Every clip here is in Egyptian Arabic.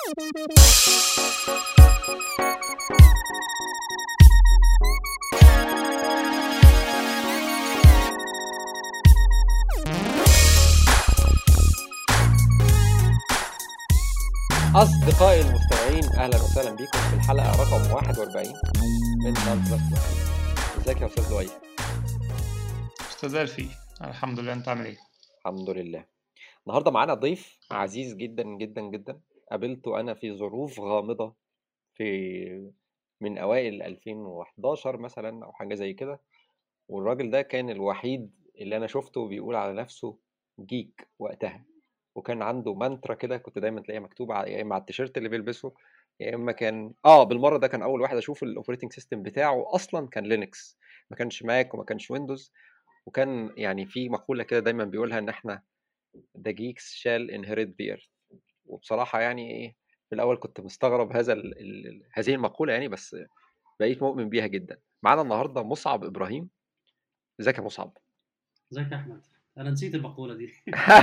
أصدقائي المستمعين أهلا وسهلا بكم في الحلقة رقم 41 من نظرة ازيك يا أستاذ لؤي؟ استاذ الفي الحمد لله انت عامل ايه الحمد لله النهاردة معانا ضيف عزيز جدا جدا جدا قابلته أنا في ظروف غامضة في من أوائل 2011 مثلا أو حاجة زي كده والراجل ده كان الوحيد اللي أنا شفته بيقول على نفسه جيك وقتها وكان عنده مانترا كده كنت دايما تلاقيها مكتوبة على- يا إما على التيشيرت اللي بيلبسه يا إما كان آه بالمرة ده كان أول واحد أشوف الأوبريتنج سيستم بتاعه أصلا كان لينكس ما كانش ماك وما كانش ويندوز وكان يعني في مقولة كده دايما بيقولها إن إحنا the geeks shall inherit the earth وبصراحة يعني إيه في الأول كنت مستغرب هذا ال ال هذه المقولة يعني بس بقيت مؤمن بيها جدا معانا النهاردة مصعب إبراهيم ازيك يا مصعب ازيك يا احمد انا نسيت المقوله دي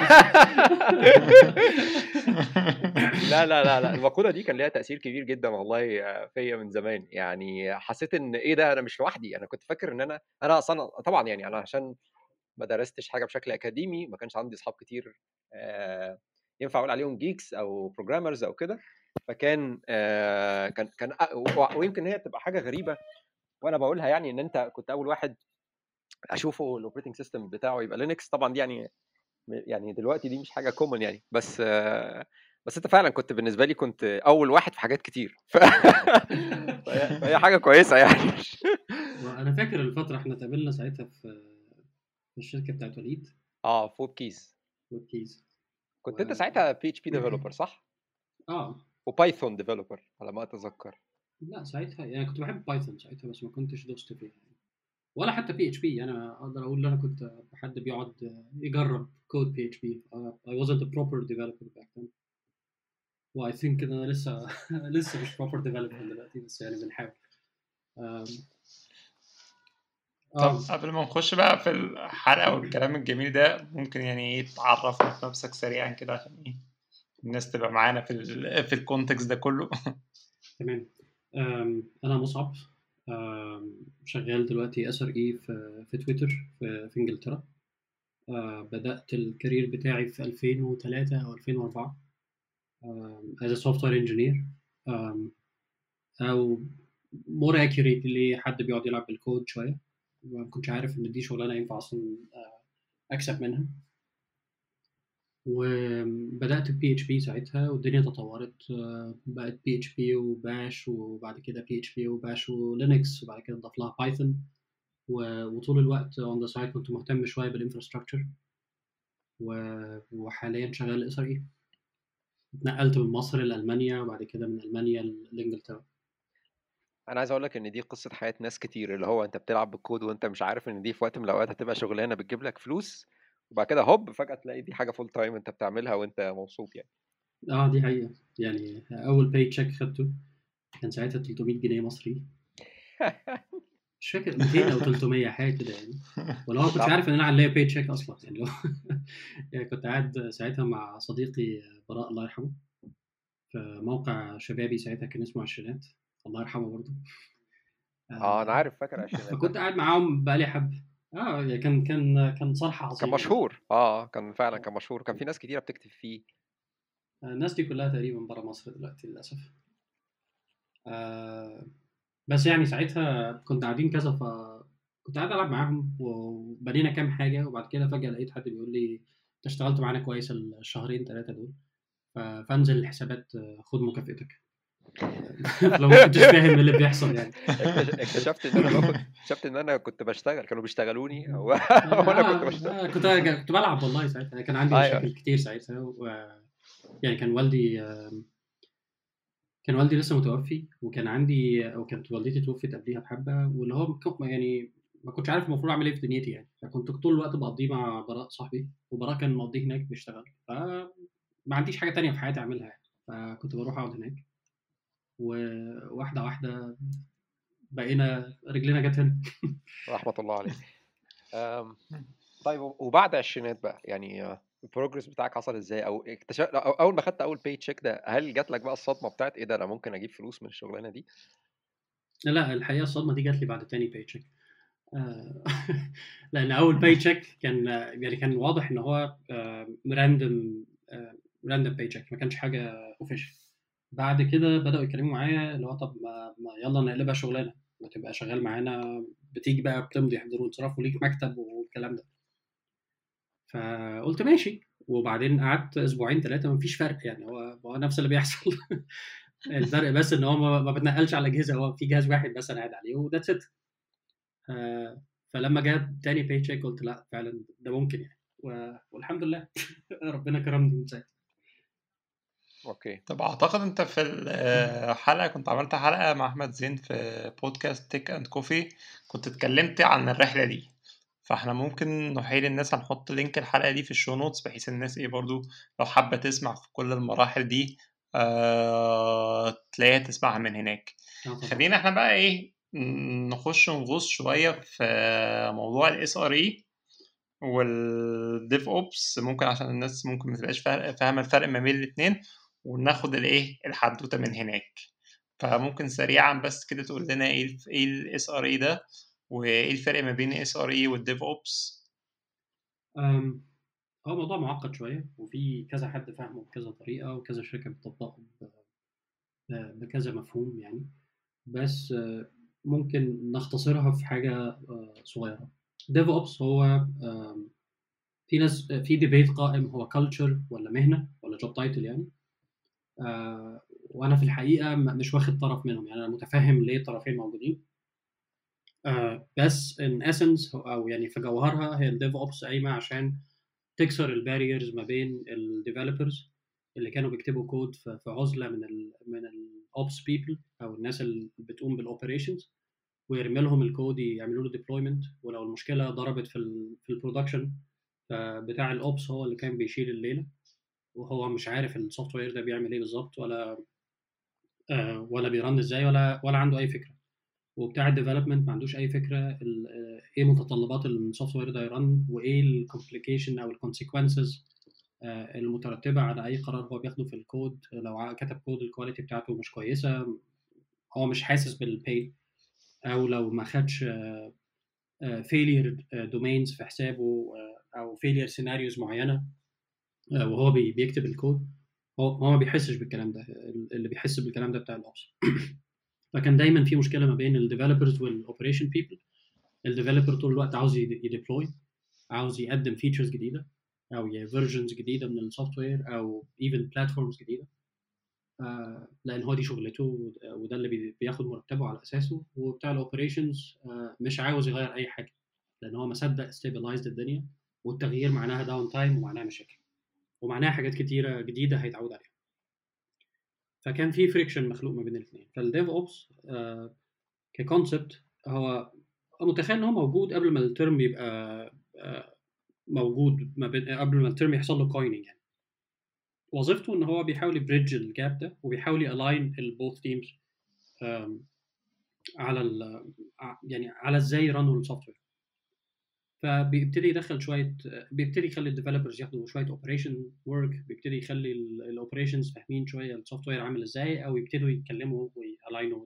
لا لا لا لا المقولة دي كان ليها تأثير كبير جدا والله فيا من زمان يعني حسيت ان ايه ده انا مش لوحدي انا كنت فاكر ان انا انا اصلا طبعا يعني انا عشان ما درستش حاجة بشكل اكاديمي ما كانش عندي اصحاب كتير آه، ينفع اقول عليهم جيكس او بروجرامرز او كده فكان آه، كان كان و- ويمكن هي تبقى حاجة غريبة وانا بقولها يعني ان انت كنت اول واحد اشوفه الاوبريتنج سيستم بتاعه يبقى لينكس طبعا دي يعني يعني دلوقتي دي مش حاجه كومن يعني بس آه، بس انت فعلا كنت بالنسبه لي كنت اول واحد في حاجات كتير ف... فهي فهي حاجه كويسه يعني انا فاكر الفتره احنا اتقابلنا ساعتها في في الشركه بتاعت وليد اه فوب كيز والكيز كنت انت و- ساعتها بي اتش بي ديفلوبر صح اه وبايثون ديفلوبر على ما اتذكر لا ساعتها يعني كنت بحب بايثون ساعتها بس ما كنتش دوست فيها يعني. ولا حتى بي اتش بي انا اقدر اقول ان انا كنت حد بيقعد يجرب كود بي اتش بي I wasn't a proper developer back then و I think ان انا لسه لسه مش proper developer دلوقتي بس يعني بنحاول آم، طب آه، قبل ما نخش بقى في الحلقة والكلام الجميل ده ممكن يعني ايه تعرفنا في نفسك سريعا كده عشان ايه الناس تبقى معانا في ال في الكونتكست ده كله تمام أم، انا مصعب أم، شغال دلوقتي اس ار اي في في تويتر في, في انجلترا أه، بدات الكارير بتاعي في 2003 او 2004 أم، as a software engineer أم، او more accurately حد بيقعد يلعب بالكود شويه ما كنتش عارف ان دي شغلانه ينفع اصلا أه، اكسب منها وبدات بي اتش بي ساعتها والدنيا تطورت آه، بقت بي اتش بي وباش وبعد كده بي اتش بي وباش ولينكس وبعد كده ضاف لها بايثون وطول الوقت اون ذا سايد كنت مهتم شويه بالانفراستراكشر وحاليا شغال اس ار اي اتنقلت من مصر لالمانيا وبعد كده من المانيا لانجلترا انا عايز اقول لك ان دي قصه حياه ناس كتير اللي هو انت بتلعب بالكود وانت مش عارف ان دي في وقت من الاوقات هتبقى شغلانه بتجيب لك فلوس وبعد كده هوب فجاه تلاقي دي حاجه فول تايم انت بتعملها وانت مبسوط يعني اه دي حقيقه يعني اول باي تشيك خدته كان ساعتها 300 جنيه مصري مش فاكر 200 او 300 حاجه كده يعني ولا هو كنتش عارف ان انا عليا باي تشيك اصلا يعني لو يعني كنت قاعد ساعتها مع صديقي براء الله يرحمه في موقع شبابي ساعتها كان اسمه عشرينات الله يرحمه برضه اه انا عارف فاكر عشان فكنت قاعد معاهم بقالي حبه اه يعني كان كان كان صرح عظيم كان مشهور اه كان فعلا كان مشهور كان في ناس كتيره بتكتب فيه الناس دي كلها تقريبا بره مصر دلوقتي للاسف آه بس يعني ساعتها كنا قاعدين كذا ف كنت قاعد العب معاهم وبنينا كام حاجه وبعد كده فجاه لقيت حد بيقول لي انت اشتغلت معانا كويس الشهرين ثلاثه دول ف- فانزل الحسابات آه، خد مكافئتك لو ما كنتش فاهم إيه اللي بيحصل يعني اكتش- اكتشفت ان انا باخد اكتشفت ان انا كنت بشتغل كانوا بيشتغلوني و- وانا كنت آه، بشتغل آه، كنت كنت بلعب والله ساعتها كان عندي أيوة. مشاكل كتير ساعتها و... يعني كان والدي آم، كان والدي لسه متوفي وكان عندي او كانت والدتي توفت قبليها بحبه واللي هو مك- يعني ما كنتش عارف المفروض اعمل ايه في دنيتي يعني فكنت طول الوقت بقضيه مع براء صاحبي وبراء كان مقضيه هناك بيشتغل فما عنديش حاجه تانية في حياتي اعملها يعني فكنت بروح اقعد هناك وواحده واحده بقينا رجلنا جت هنا رحمه الله عليه أم، طيب وبعد العشرينات بقى يعني آه، البروجرس بتاعك حصل ازاي او اكتشف أو اول ما خدت اول باي تشيك ده هل جات لك بقى الصدمه بتاعت ايه ده انا ممكن اجيب فلوس من الشغلانه دي لا الحقيقه الصدمه دي جات لي بعد تاني باي تشيك لان اول باي تشيك كان يعني كان واضح ان هو راندوم راندوم باي تشيك ما كانش حاجه اوفيشال بعد كده بداوا يتكلموا معايا اللي هو طب ما, ما يلا نقلبها شغلانه ما تبقى شغال معانا بتيجي بقى بتمضي حضور وانصراف وليك مكتب والكلام ده فقلت ماشي وبعدين قعدت اسبوعين ثلاثه مفيش فرق يعني هو هو نفس اللي بيحصل الفرق بس ان هو ما ما بتنقلش على اجهزه هو في جهاز واحد بس انا قاعد عليه وذاتس ات فلما جاب تاني باي تشيك قلت لا فعلا ده ممكن يعني و- والحمد لله ربنا كرمني من ساعتها اوكي طب اعتقد انت في الحلقه كنت عملت حلقه مع احمد زين في بودكاست تيك اند كوفي كنت اتكلمت عن الرحله دي فاحنا ممكن نحيل الناس هنحط لينك الحلقه دي في الشو نوتس بحيث الناس ايه برضو لو حابه تسمع في كل المراحل دي آه تلاقيها تسمعها من هناك آه طبعا خلينا احنا بقى ايه نخش نغوص شويه في موضوع الاس ار اي والديف اوبس ممكن عشان الناس ممكن ما تبقاش فا- فاهمه الفرق ما بين الاثنين وناخد الايه الحدوته من هناك فممكن سريعا بس كده تقول لنا ايه ال ايه الاس ار اي ده وايه الفرق ما بين الاس ار اي والديف اوبس أم، هو موضوع معقد شويه وفي كذا حد فاهمه بكذا طريقه وكذا شركه بتطبقه ب- ب- بكذا مفهوم يعني بس آه، ممكن نختصرها في حاجه آه، صغيره ديف اوبس هو آم، في ناس في ديبيت قائم هو كلتشر ولا مهنه ولا جوب تايتل يعني آه، وانا في الحقيقه م- مش واخد طرف منهم يعني انا متفهم ليه الطرفين موجودين آه، بس ان اسنس او يعني في جوهرها هي الديف اوبس قايمه عشان تكسر الباريرز ما بين الديفلوبرز اللي كانوا بيكتبوا كود في في عزله من ال من الاوبس بيبل او الناس اللي بتقوم بالاوبريشنز ويرمي لهم الكود يعملوا له ديبلويمنت ولو المشكله ضربت في ال في البرودكشن فبتاع الاوبس هو اللي كان بيشيل الليله وهو مش عارف السوفت وير ده بيعمل ايه بالظبط ولا آه، ولا بيرن ازاي ولا ولا عنده اي فكره وبتاع الديفلوبمنت ما عندوش اي فكره ال- آه، ايه متطلبات السوفت وير ده يرن وايه الكومبليكيشن او الكونسيكونسز المترتبه على اي قرار هو بياخده في الكود لو ع- كتب كود الكواليتي بتاعته مش كويسه هو مش حاسس بالبين او لو ما خدش فيلير دومينز في حسابه آه، او فيلير سيناريوز معينه آه، وهو بي- بيكتب الكود هو هو ما بيحسش بالكلام ده اللي بيحس بالكلام ده بتاع الاوبس فكان دايما في مشكله ما بين الديفلوبرز والاوبريشن بيبل الديفلوبر طول الوقت عاوز يديبلوي عاوز يقدم فيتشرز جديده او فيرجنز جديده من السوفت وير او ايفن بلاتفورمز جديده آه، لان هو دي شغلته وده- وده اللي بي- بياخد مرتبه على اساسه وبتاع الاوبريشنز مش عاوز يغير اي حاجه لان هو ما صدق ستابلايزد الدنيا والتغيير معناها داون تايم ومعناها مشاكل ومعناها حاجات كتيره جديده هيتعود عليها فكان في فريكشن مخلوق ما بين الاثنين فالديف اوبس ككونسبت هو متخيل ان هو موجود قبل ما الترم يبقى آه، موجود ما بين قبل ما الترم يحصل له كويننج يعني وظيفته ان هو بيحاول يبريدج الجاب ده وبيحاول يالاين البوث تيمز على ال يعني على ازاي يرنوا السوفت وير فبيبتدي يدخل شويه بيبتدي يخلي الديفلوبرز ياخدوا شويه اوبريشن ورك بيبتدي يخلي الاوبريشنز فاهمين شويه السوفت وير عامل ازاي او يبتدوا يتكلموا ويالاينوا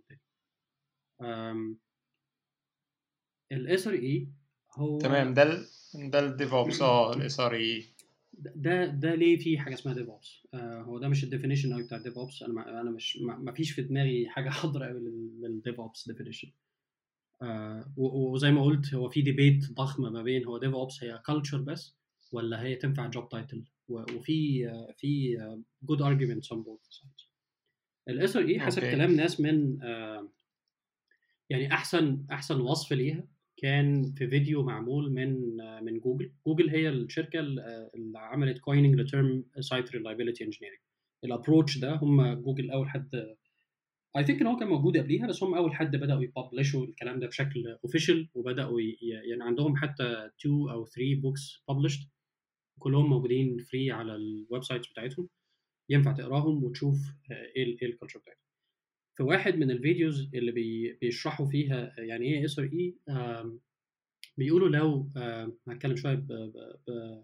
الاس ار اي هو تمام ده ال ده الديف اوبس اه الاس ار اي ده ده ليه في حاجه اسمها ديف اوبس آه هو ده مش الديفينيشن قوي بتاع الديف اوبس انا ما انا مش ما ما فيش في دماغي حاجه حاضره قوي للديف اوبس ديفينيشن آه و- وزي ما قلت هو في ديبيت ضخم ما بين هو ديف اوبس هي كلتشر بس ولا هي تنفع جوب تايتل وفي آه، في جود ارجيومنتس اون بوث سايدز الاس ار اي حسب اوكي كلام ناس من آه يعني احسن احسن وصف ليها كان في فيديو معمول من آه، من جوجل جوجل هي الشركه ال- آه، اللي عملت كويننج لترم سايت ريلايبيليتي انجينيرنج الابروتش ده هم جوجل اول حد اي ثينك ان هو كان موجود قبليها بس هم اول حد بداوا يببلشوا الكلام ده بشكل اوفيشال وبداوا ي- يعني عندهم حتى 2 او 3 بوكس ببلشد كلهم موجودين فري على الويب سايتس بتاعتهم ينفع تقراهم وتشوف آه، ايه ال- ايه الكالتشر بتاعتهم في واحد من الفيديوز اللي بي بيشرحوا فيها يعني ايه اس ار اي بيقولوا لو آم، هتكلم شويه ب- ب- ب-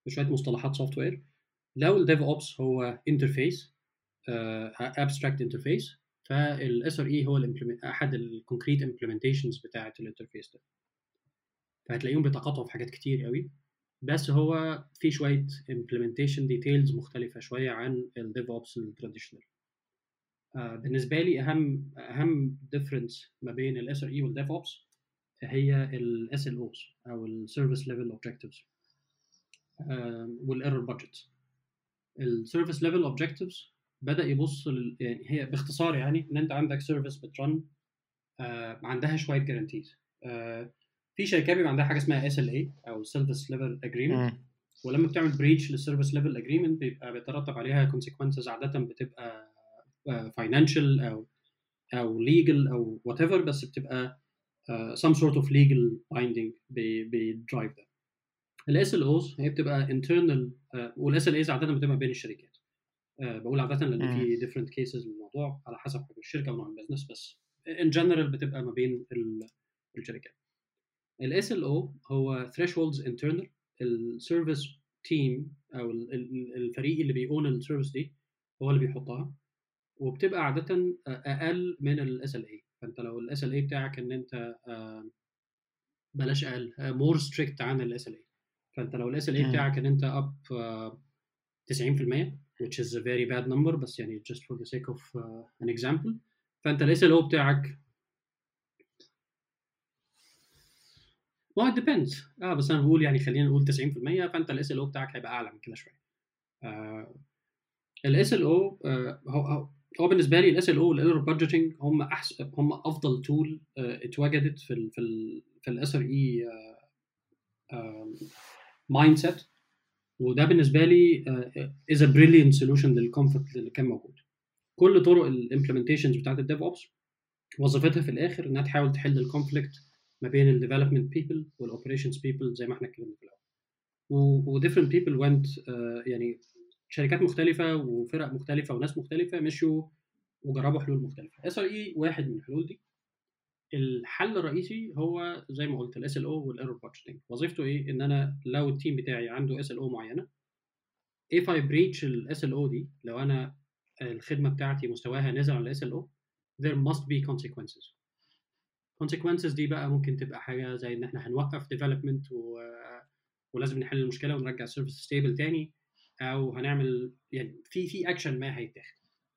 بشويه مصطلحات سوفت وير لو الديف اوبس هو انترفيس ابستراكت انترفيس فالاس ار اي هو الامبلمنت احد الكونكريت امبلمنتيشنز بتاعه الانترفيس ده فهتلاقيهم بيتقاطعوا في حاجات كتير قوي بس هو في شويه implementation details مختلفه شويه عن الديف اوبس التراديشنال بالنسبه لي اهم اهم ديفرنس ما بين الاس ار اي والديف اوبس هي الاس ال اوز او السيرفيس ليفل اوبجكتيفز والايرور بادجت السيرفيس ليفل اوبجكتيفز بدا يبص لل... يعني هي باختصار يعني ان انت عندك سيرفيس بترن آه عندها شويه جارانتيز آه في شركات بيبقى عندها حاجه اسمها اس ال اي او سيرفيس ليفل اجريمنت ولما بتعمل بريتش للسيرفيس ليفل اجريمنت بيبقى بيترتب عليها كونسيكونسز عاده بتبقى فاينانشال او او ليجل او وات ايفر بس بتبقى uh, some sort of legal binding بيدرايف ده الاس ال اوز هي بتبقى internal uh, والاس ال ايز عاده بتبقى بين الشركات uh, بقول عاده لان في different cases للموضوع على حسب حجم الشركه ونوع البزنس بس in general بتبقى ما بين الشركات الاس ال او هو thresholds internal السيرفيس تيم او الفريق اللي بيقون السيرفيس دي هو اللي بيحطها وبتبقى عاده اقل من الاس ال اي فانت لو الاس ال اي بتاعك ان انت بلاش اقل مور ستريكت عن الاس ال اي فانت لو الاس ال اي بتاعك ان انت اب 90% which is a very bad number بس يعني just for the sake of uh, an example فانت الاس ال او بتاعك ما it depends اه بس انا بقول يعني خلينا نقول 90% فانت الاس ال او بتاعك هيبقى اعلى من كده شويه الاس ال او هو هو بالنسبه لي الاس ال او والايرور بادجيتنج هم احسن هم افضل تول اتوجدت في ال في ال في الاس ار اي مايند سيت وده بالنسبه لي از ا بريليانت سولوشن للكونفليكت اللي كان موجود كل طرق الامبلمنتيشنز بتاعت الديف اوبس وظيفتها في الاخر انها تحاول تحل الكونفليكت ما بين الديفلوبمنت بيبل والاوبريشنز بيبل زي ما احنا اتكلمنا في الاول وديفرنت بيبل وينت يعني شركات مختلفه وفرق مختلفه وناس مختلفه مشوا وجربوا حلول مختلفه اس ار اي واحد من الحلول دي الحل الرئيسي هو زي ما قلت الاس ال او والايرور بادجيتنج وظيفته ايه ان انا لو التيم بتاعي عنده اس ال او معينه if I breach الاس ال او دي لو انا الخدمه بتاعتي مستواها نزل على الاس ال او there must be consequences consequences دي بقى ممكن تبقى حاجه زي ان احنا هنوقف development و... ولازم نحل المشكله ونرجع السيرفيس ستيبل تاني او هنعمل يعني في في اكشن ما هيتاخد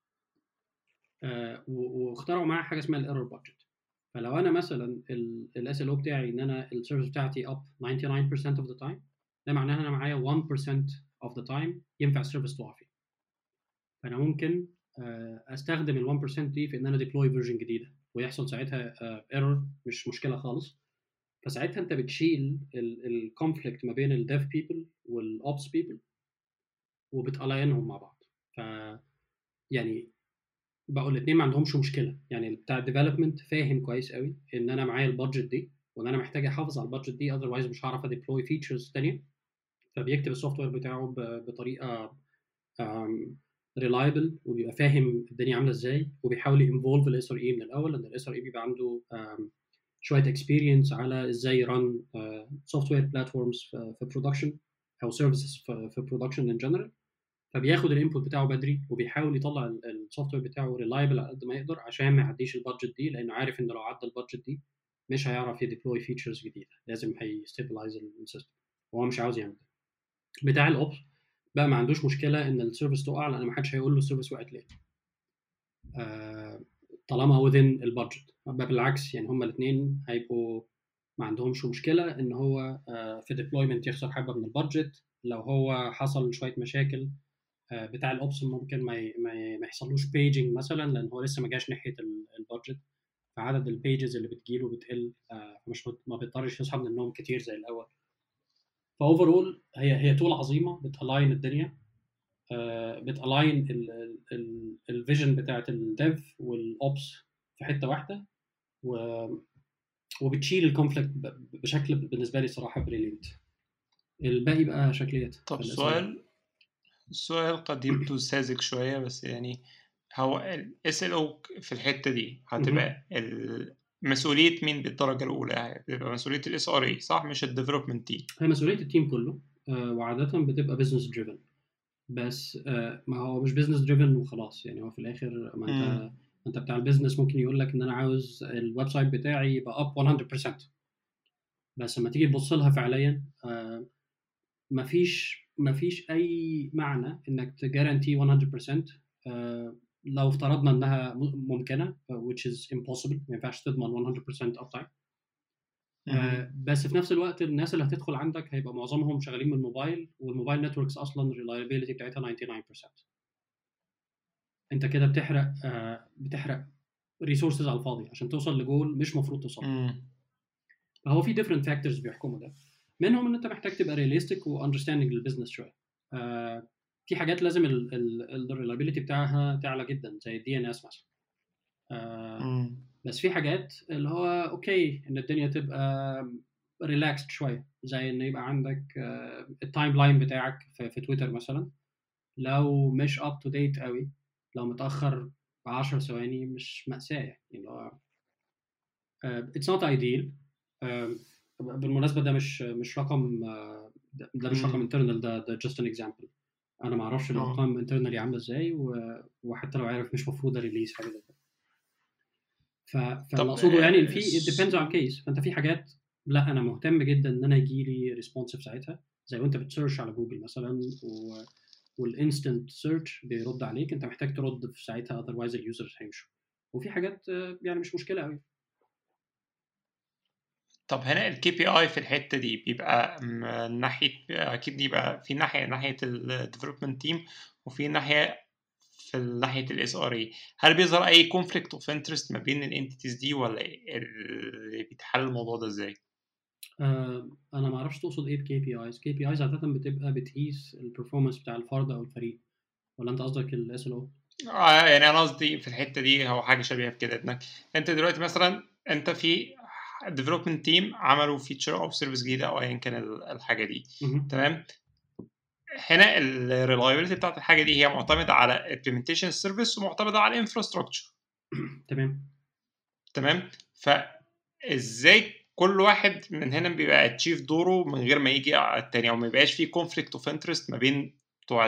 آه واخترعوا معاه حاجه اسمها الايرور بادجت فلو انا مثلا الاس ال او بتاعي ان انا السيرفيس بتاعتي اب 99% of the time ده معناه ان انا معايا 1% of the time ينفع السيرفيس تقع فيه فانا ممكن آه استخدم ال 1% دي في ان انا ديبلوي فيرجن جديده ويحصل ساعتها ايرور uh, مش مشكله خالص فساعتها انت بتشيل الكونفليكت ما بين الديف بيبل والاوبس بيبل وبتالاينهم مع بعض ف يعني بقوا الاثنين ما عندهمش مشكله يعني بتاع الديفلوبمنت فاهم كويس قوي ان انا معايا البادجت دي وان انا محتاج احافظ على البادجت دي اذروايز مش هعرف اديبلوي فيتشرز ثانيه فبيكتب السوفت وير بتاعه بطريقه ريلايبل وبيبقى فاهم الدنيا عامله ازاي وبيحاول ينفولف الاس ار اي من الاول لان الاس ار اي بيبقى عنده شويه اكسبيرينس على ازاي ران سوفت وير بلاتفورمز في برودكشن او سيرفيسز في برودكشن ان جنرال فبياخد الانبوت بتاعه بدري وبيحاول يطلع السوفت وير بتاعه ريلايبل على قد ما يقدر عشان ما يعديش البادجت دي لانه عارف ان لو عدى البادجت دي مش هيعرف يديبلوي فيتشرز جديده لازم هيستابلايز السيستم وهو مش عاوز يعمل ده بتاع الاوبس بقى ما عندوش مشكله ان السيرفيس تقع لان ما حدش هيقول له السيرفيس وقعت ليه آه طالما within البادجت بالعكس يعني هما الاثنين هيبقوا ما عندهمش مشكله ان هو آه في ديبلويمنت يخسر حبه من البادجت لو هو حصل شويه مشاكل آه بتاع الاوبس ممكن ما ما, ما يحصلوش بيجنج مثلا لان هو لسه ما جاش ناحيه البادجت فعدد البيجز اللي بتجيله بتقل آه مش ما بيضطرش يصحى من النوم كتير زي الاول فاوفرول هي هي تول عظيمه بتالاين الدنيا آه بتالاين الفيجن بتاعت الديف والاوبس في حته واحده و وبتشيل الكونفليكت بشكل بالنسبه لي صراحه بريلينت الباقي بقى شكليات طب السؤال السؤال قد يبدو ساذج شويه بس يعني هو الاس ال او في الحته دي هتبقى مسؤوليه مين بالدرجه الاولى؟ بيبقى مسؤوليه الاس ار اي صح مش الديفلوبمنت تيم هي مسؤوليه التيم كله آه، وعاده بتبقى بزنس دريفن بس آه، ما هو مش بزنس دريفن وخلاص يعني هو في الاخر ما انت مم. ما انت بتاع البيزنس ممكن يقول لك ان انا عاوز الويب سايت بتاعي يبقى اب 100% بس لما تيجي تبص لها فعليا آه، مفيش مفيش اي معنى انك تجارانتي 100% آه، لو افترضنا انها م- ممكنه آه، which is impossible ما ينفعش تضمن 100% اب تايم مم. بس في نفس الوقت الناس اللي هتدخل عندك هيبقى معظمهم شغالين من الموبايل والموبايل نتوركس اصلا الريلايبيليتي بتاعتها 99% انت كده بتحرق آه، بتحرق ريسورسز على الفاضي عشان توصل لجول مش مفروض توصل له. مم. فهو في different factors بيحكموا ده منهم ان انت محتاج تبقى realistic و understanding للبزنس شويه آه، في حاجات لازم الريلايبيليتي بتاعها تعلى جدا زي الدي ان اس مثلا آه، مم. بس في حاجات اللي هو اوكي ان الدنيا تبقى ريلاكسد شويه زي ان يبقى عندك التايم لاين بتاعك في, في تويتر مثلا لو مش اب تو ديت قوي لو متاخر ب 10 ثواني مش ماساه يعني اللي هو اتس نوت ايديال بالمناسبه ده مش مش رقم آه، ده ده مش رقم مم. انترنال ده ده جاست ان اكزامبل انا ما اعرفش اه الارقام انترنالي عامله ازاي و- وحتى لو عارف مش مفروض ريليز حاجه زي كده ف- فاللي طب اقصده يعني ان آه، في it depends on case فانت في حاجات لا انا مهتم جدا ان انا يجي لي ريسبونسيف ساعتها زي وانت بتسيرش على جوجل مثلا و... والانستنت سيرش بيرد عليك انت محتاج ترد في ساعتها اذروايز اليوزرز هيمشوا وفي حاجات آه، يعني مش مشكله قوي طب هنا الكي بي اي في الحته دي بيبقى من ناحيه اكيد يبقى في ناحيه ناحيه الديفلوبمنت تيم وفي ناحيه في ناحيه الاس ار اي هل بيظهر اي كونفليكت اوف انترست ما بين الانتيتيز دي ولا إيه اللي بيتحل الموضوع ده ازاي؟ آه، انا ما اعرفش تقصد ايه بكي بي ايز كي بي ايز عاده بتبقى بتقيس البرفورمانس بتاع الفرد او الفريق ولا انت قصدك الاس ال او آه يعني انا قصدي في الحته دي هو حاجه شبيهه بكده انك انت دلوقتي مثلا انت في ديفلوبمنت تيم عملوا فيتشر او سيرفيس جديده او ايا كان ال- الحاجه دي تمام هنا الريلايبيلتي بتاعت الحاجه دي هي معتمده على implementation سيرفيس ومعتمده على الانفراستراكشر تمام تمام فازاي كل واحد من هنا بيبقى اتشيف دوره من غير ما يجي على التاني او ما يبقاش في كونفليكت اوف انترست ما بين بتوع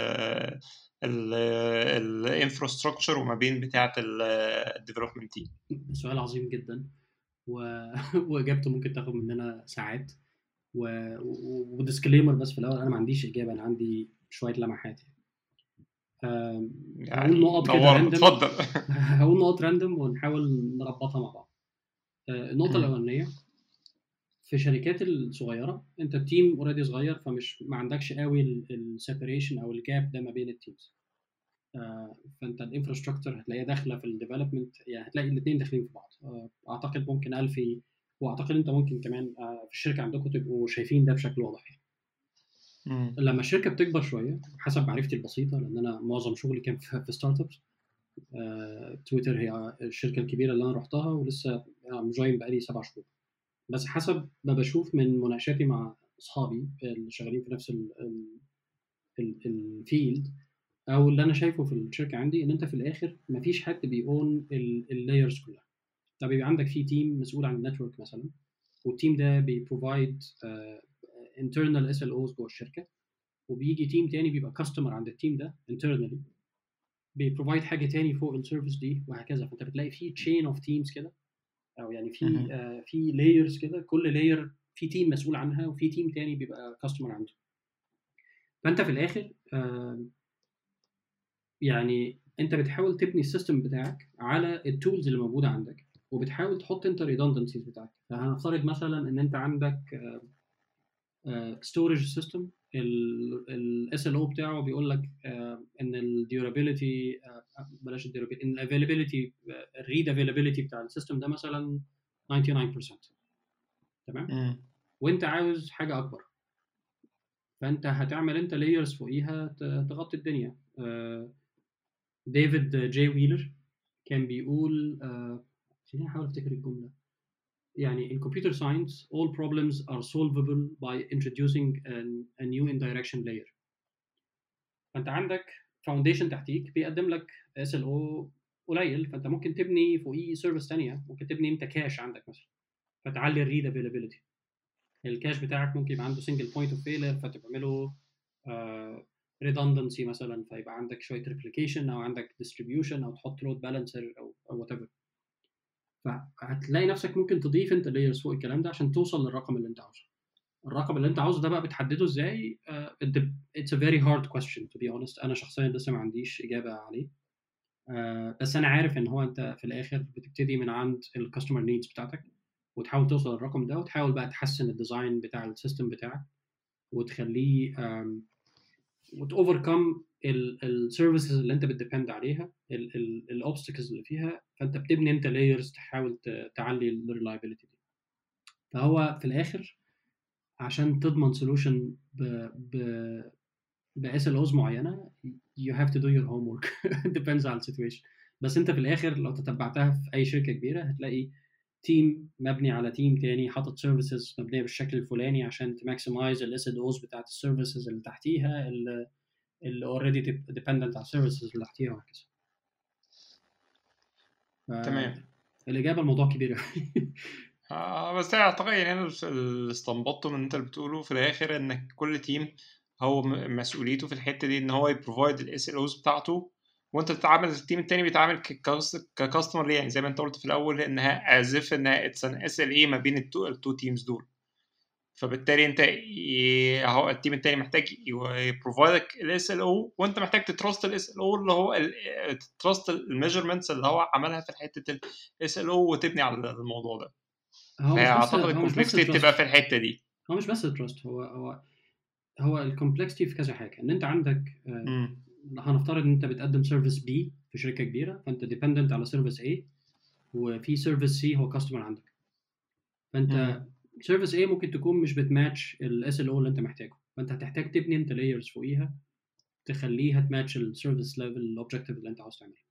الانفراستراكشر وما بين بتاعه الديفلوبمنت تيم سؤال عظيم جدا و... واجابته ممكن تاخد مننا ساعات و... و... وديسكليمر بس في الاول انا ما عنديش اجابه انا عندي شويه لمحات يعني. يعني هقول نقط كده نورنا راندم اتفضل هقول نقط راندوم ونحاول نربطها مع بعض آه، النقطه مم. الاولانيه في الشركات الصغيره انت التيم اوريدي صغير فمش ما عندكش قوي السيبريشن او الجاب ده ما بين التيمز آه، فانت الانفراستراكشر هتلاقيها داخله في الديفلوبمنت يعني هتلاقي الاثنين داخلين في بعض آه، اعتقد ممكن الفي واعتقد انت ممكن كمان آه، في الشركه عندكم تبقوا شايفين ده بشكل واضح يعني. مم. لما الشركه بتكبر شويه حسب معرفتي البسيطه لان انا معظم شغلي كان في في ستارت ابس آه، تويتر هي الشركه الكبيره اللي انا رحتها ولسه جوين بقالي سبع شهور بس حسب ما بشوف من مناقشاتي مع اصحابي اللي شغالين في نفس الفيلد او اللي انا شايفه في الشركه عندي ان انت في الاخر مفيش حد بيأون اللايرز كلها طب بيبقى عندك في تيم مسؤول عن النتورك مثلا والتيم ده بيبروفايد انترنال اس ال اوز جوه الشركه وبيجي تيم تاني بيبقى كاستمر عند التيم ده internally بيبروفايد حاجه تاني فوق السيرفيس دي وهكذا فانت بتلاقي في تشين اوف تيمز كده او يعني في مهم. آه في لايرز كده كل لاير في تيم مسؤول عنها وفي تيم تاني بيبقى كاستمر عنده فانت في الاخر آه يعني انت بتحاول تبني السيستم بتاعك على التولز اللي موجوده عندك وبتحاول تحط انت الريدندنسيز بتاعك فهنفترض مثلا ان انت عندك ستورج سيستم الاس ال او بتاعه بيقول لك آه، ان الديورابيلتي بلاش الديورابيلتي ان الافيلابيلتي الريد افيلابيلتي بتاع السيستم ده مثلا 99% تمام مم. وانت عاوز حاجه اكبر فانت هتعمل انت لايرز فوقيها ت- تغطي الدنيا آه، ديفيد جي ويلر كان بيقول آه، خليني احاول افتكر الجمله يعني in computer science all problems are solvable by introducing an, a new indirection layer فانت عندك فاونديشن تحتيك بيقدم لك اس ال او قليل فانت ممكن تبني فوقيه سيرفيس ثانيه ممكن تبني انت كاش عندك مثلا فتعلي الريد افيلابيلتي الكاش بتاعك ممكن يبقى عنده سنجل بوينت اوف فيلر فتعمله ريدندنسي مثلا فيبقى عندك شويه ريبليكيشن او عندك ديستريبيوشن او تحط لود بالانسر او او وات ايفر فهتلاقي نفسك ممكن تضيف انت لايرز فوق الكلام ده عشان توصل للرقم اللي انت عاوزه الرقم اللي انت عاوزه ده بقى بتحدده ازاي اتس ا فيري هارد كويستشن تو بي اونست انا شخصيا لسه ما عنديش اجابه عليه uh, بس انا عارف ان هو انت في الاخر بتبتدي من عند الكاستمر نيدز بتاعتك وتحاول توصل للرقم ده وتحاول بقى تحسن الديزاين بتاع السيستم بتاعك وتخليه um, وتوفركم السيرفيسز اللي انت بتديبند عليها الاوبستكلز اللي فيها فانت بتبني انت لايرز تحاول تعلي الريلايبيليتي دي فهو في الاخر عشان تضمن سولوشن ب ب باس ال اوز معينه you have to do your homework depends على السيتويشن بس انت في الاخر لو تتبعتها في اي شركه كبيره هتلاقي تيم مبني على تيم تاني حاطط سيرفيسز مبنيه بالشكل الفلاني عشان تماكسمايز الاس ال اوز بتاعت السيرفيسز اللي تحتيها اللي اوريدي ديبندنت على السيرفيسز اللي تحتيها وهكذا تمام الاجابه الموضوع كبير آه بس اعتقد يعني اللي استنبطته من انت اللي بتقوله في الاخر انك كل تيم هو مسؤوليته في الحته دي ان هو يبروفايد الاس ال اوز بتاعته وانت بتتعامل التيم التاني بيتعامل ككاستمر ليه يعني زي ما انت قلت في الاول انها ازف انها اتس ان اس ال اي ما بين التو, التو تيمز دول فبالتالي انت اهو التيم التاني محتاج يبروفايدك الاس ال او وانت محتاج تتراست الاس ال او اللي هو تتراست الميجرمنتس اللي هو عملها في حته الاس ال او وتبني على الموضوع ده اعتقد الكومبلكسيتي بتبقى في الحته دي هو مش بس التراست هو هو هو الكومبلكسيتي في كذا حاجه ان انت عندك م. هنفترض ان انت بتقدم سيرفيس بي في شركه كبيره فانت ديبندنت على سيرفيس A وفي سيرفيس سي هو كاستمر عندك فانت سيرفيس A ممكن تكون مش بتماتش الاس ال او اللي انت محتاجه فانت هتحتاج تبني انت لايرز فوقيها تخليها تماتش السيرفيس ليفل الاوبجكتيف اللي انت عاوز تعمله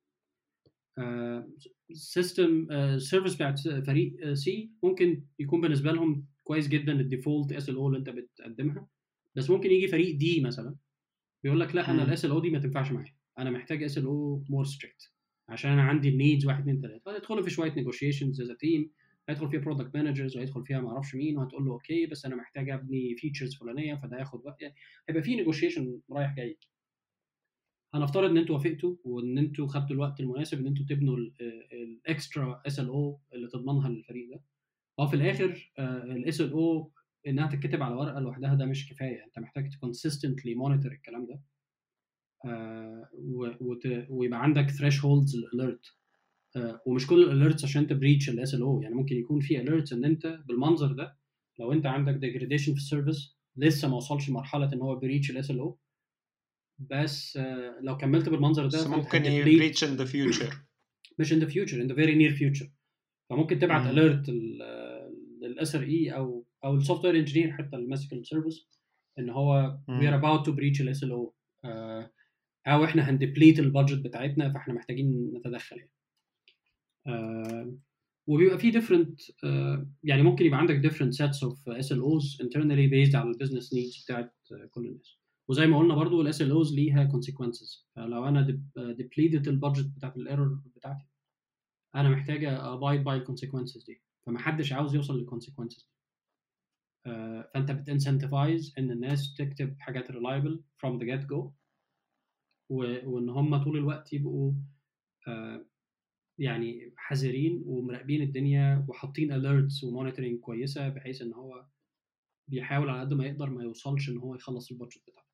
سيستم سيرفيس بتاعت فريق سي ممكن يكون بالنسبه لهم كويس جدا الديفولت اس ال او اللي انت بتقدمها بس ممكن يجي فريق دي مثلا بيقول لك لا انا الاس ال او دي ما تنفعش معايا انا محتاج اس ال او مور ستريكت عشان انا عندي النيدز 1 2 3 فهتدخلوا في شويه نيجوشيشنز از تيم هيدخل فيها برودكت مانجرز وهيدخل فيها ما اعرفش مين وهتقول له اوكي بس انا محتاج ابني فيتشرز فلانيه فده هياخد وقت يعني هيبقى في نيجوشيشن رايح جاي هنفترض ان انتوا وافقتوا وان انتوا خدتوا الوقت المناسب ان انتوا تبنوا الاكسترا اس ال او اللي تضمنها للفريق ده اه في الاخر الاس ال او انها تتكتب على ورقه لوحدها ده مش كفايه انت محتاج كونسيستنتلي مونيتور الكلام ده آه ويبقى عندك ثريش هولدز الاليرت آه ومش كل الاليرتس عشان تبريتش الاس ال او يعني ممكن يكون في اليرتس ان انت بالمنظر ده لو انت عندك ديجريديشن في السيرفيس لسه ما وصلش لمرحله ان هو بريتش الاس ال او بس آه لو كملت بالمنظر ده ممكن يبريتش ان ذا فيوتشر مش ان ذا فيوتشر ان ذا فيري نير فيوتشر فممكن تبعت اليرت للاس ار اي او او السوفت وير انجينير حتى اللي ماسك السيرفيس ان هو وي ار اباوت تو بريتش الاس ال او او احنا هندبليت البادجت بتاعتنا فاحنا محتاجين نتدخل يعني uh, وبيبقى في different uh, يعني ممكن يبقى عندك different sets of SLOs internally based على البيزنس needs بتاعت كل الناس وزي ما قلنا برضو الاس ال اوز ليها consequences فلو انا depleted البادجت بتاعت الايرور بتاعتي انا محتاج abide by الكونسيكونسز دي فمحدش عاوز يوصل للكونسيكونسز دي uh, فانت بتنسنتفايز ان الناس تكتب حاجات reliable from the get go وان هم طول الوقت يبقوا آه يعني حذرين ومراقبين الدنيا وحاطين alerts ومونيتورنج كويسه بحيث ان هو بيحاول على قد ما يقدر ما يوصلش ان هو يخلص البادجت بتاعته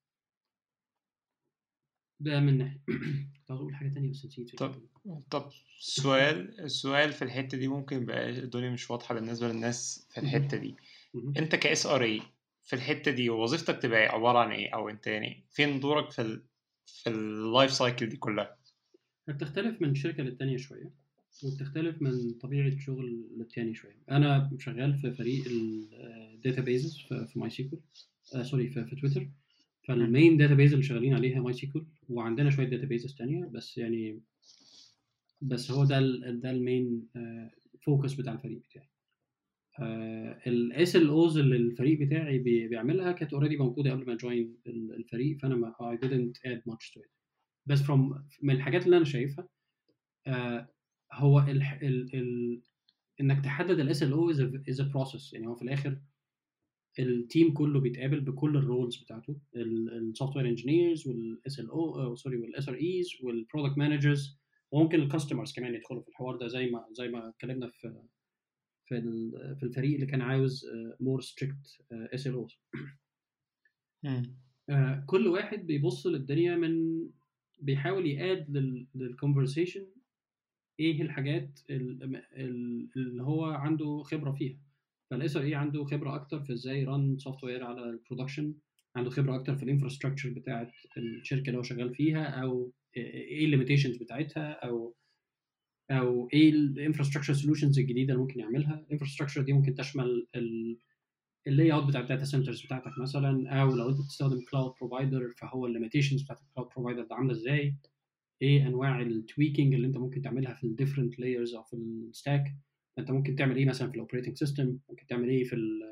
ده من ناحيه كنت عاوز اقول حاجه تانية بس نسيت طب طب سؤال السؤال في الحته دي ممكن يبقى الدنيا مش واضحه بالنسبه للناس في الحته دي انت كاس ار اي في الحته دي وظيفتك تبقى عباره عن ايه او انت يعني فين دورك في ال في اللايف سايكل دي كلها بتختلف من شركه للتانيه شويه وبتختلف من طبيعه شغل للتاني شويه انا شغال في فريق الداتابيزز في ماي سيكول آه سوري في, في تويتر فالمين داتابيز اللي شغالين عليها ماي سيكول وعندنا شويه داتابيزز تانية بس يعني بس هو ده ال ده المين فوكس بتاع الفريق بتاعي الاس ال اوز اللي الفريق بتاعي بيعملها كانت اوريدي موجوده قبل ما جوين الفريق فانا ما I didn't add much to it بس from من الحاجات اللي انا شايفها uh, هو ال ال ال انك تحدد الاس ال او از ا بروسيس يعني هو في الاخر التيم كله بيتقابل بكل الرولز بتاعته السوفت وير انجينيرز والاس ال او سوري والاس ار ايز والبرودكت مانجرز وممكن الكاستمرز كمان يدخلوا في الحوار ده زي ما زي ما اتكلمنا في في ال- في الفريق اللي كان عاوز مور ستريكت اس ال اوز مم. آه، كل واحد بيبص للدنيا من بيحاول يقاد للكونفرسيشن ايه الحاجات ال- ال- اللي هو عنده خبره فيها فالاس ار اي عنده خبره اكتر في ازاي ران سوفت وير على البرودكشن عنده خبره اكتر في الانفراستراكشر بتاعت الشركه اللي هو شغال فيها او ايه الليميتيشنز بتاعتها او او ايه الانفراستراكشر سولوشنز الجديده اللي ممكن يعملها الانفراستراكشر دي ممكن تشمل اللاي اوت بتاع الداتا سنترز بتاعتك مثلا او لو انت بتستخدم كلاود بروفايدر فهو الليميتيشنز بتاعت الكلاود بروفايدر ده عامله ازاي ايه انواع التويكينج اللي انت ممكن تعملها في الديفرنت لايرز او في الستاك انت ممكن تعمل ايه مثلا في الاوبريتنج سيستم ممكن تعمل ايه في ال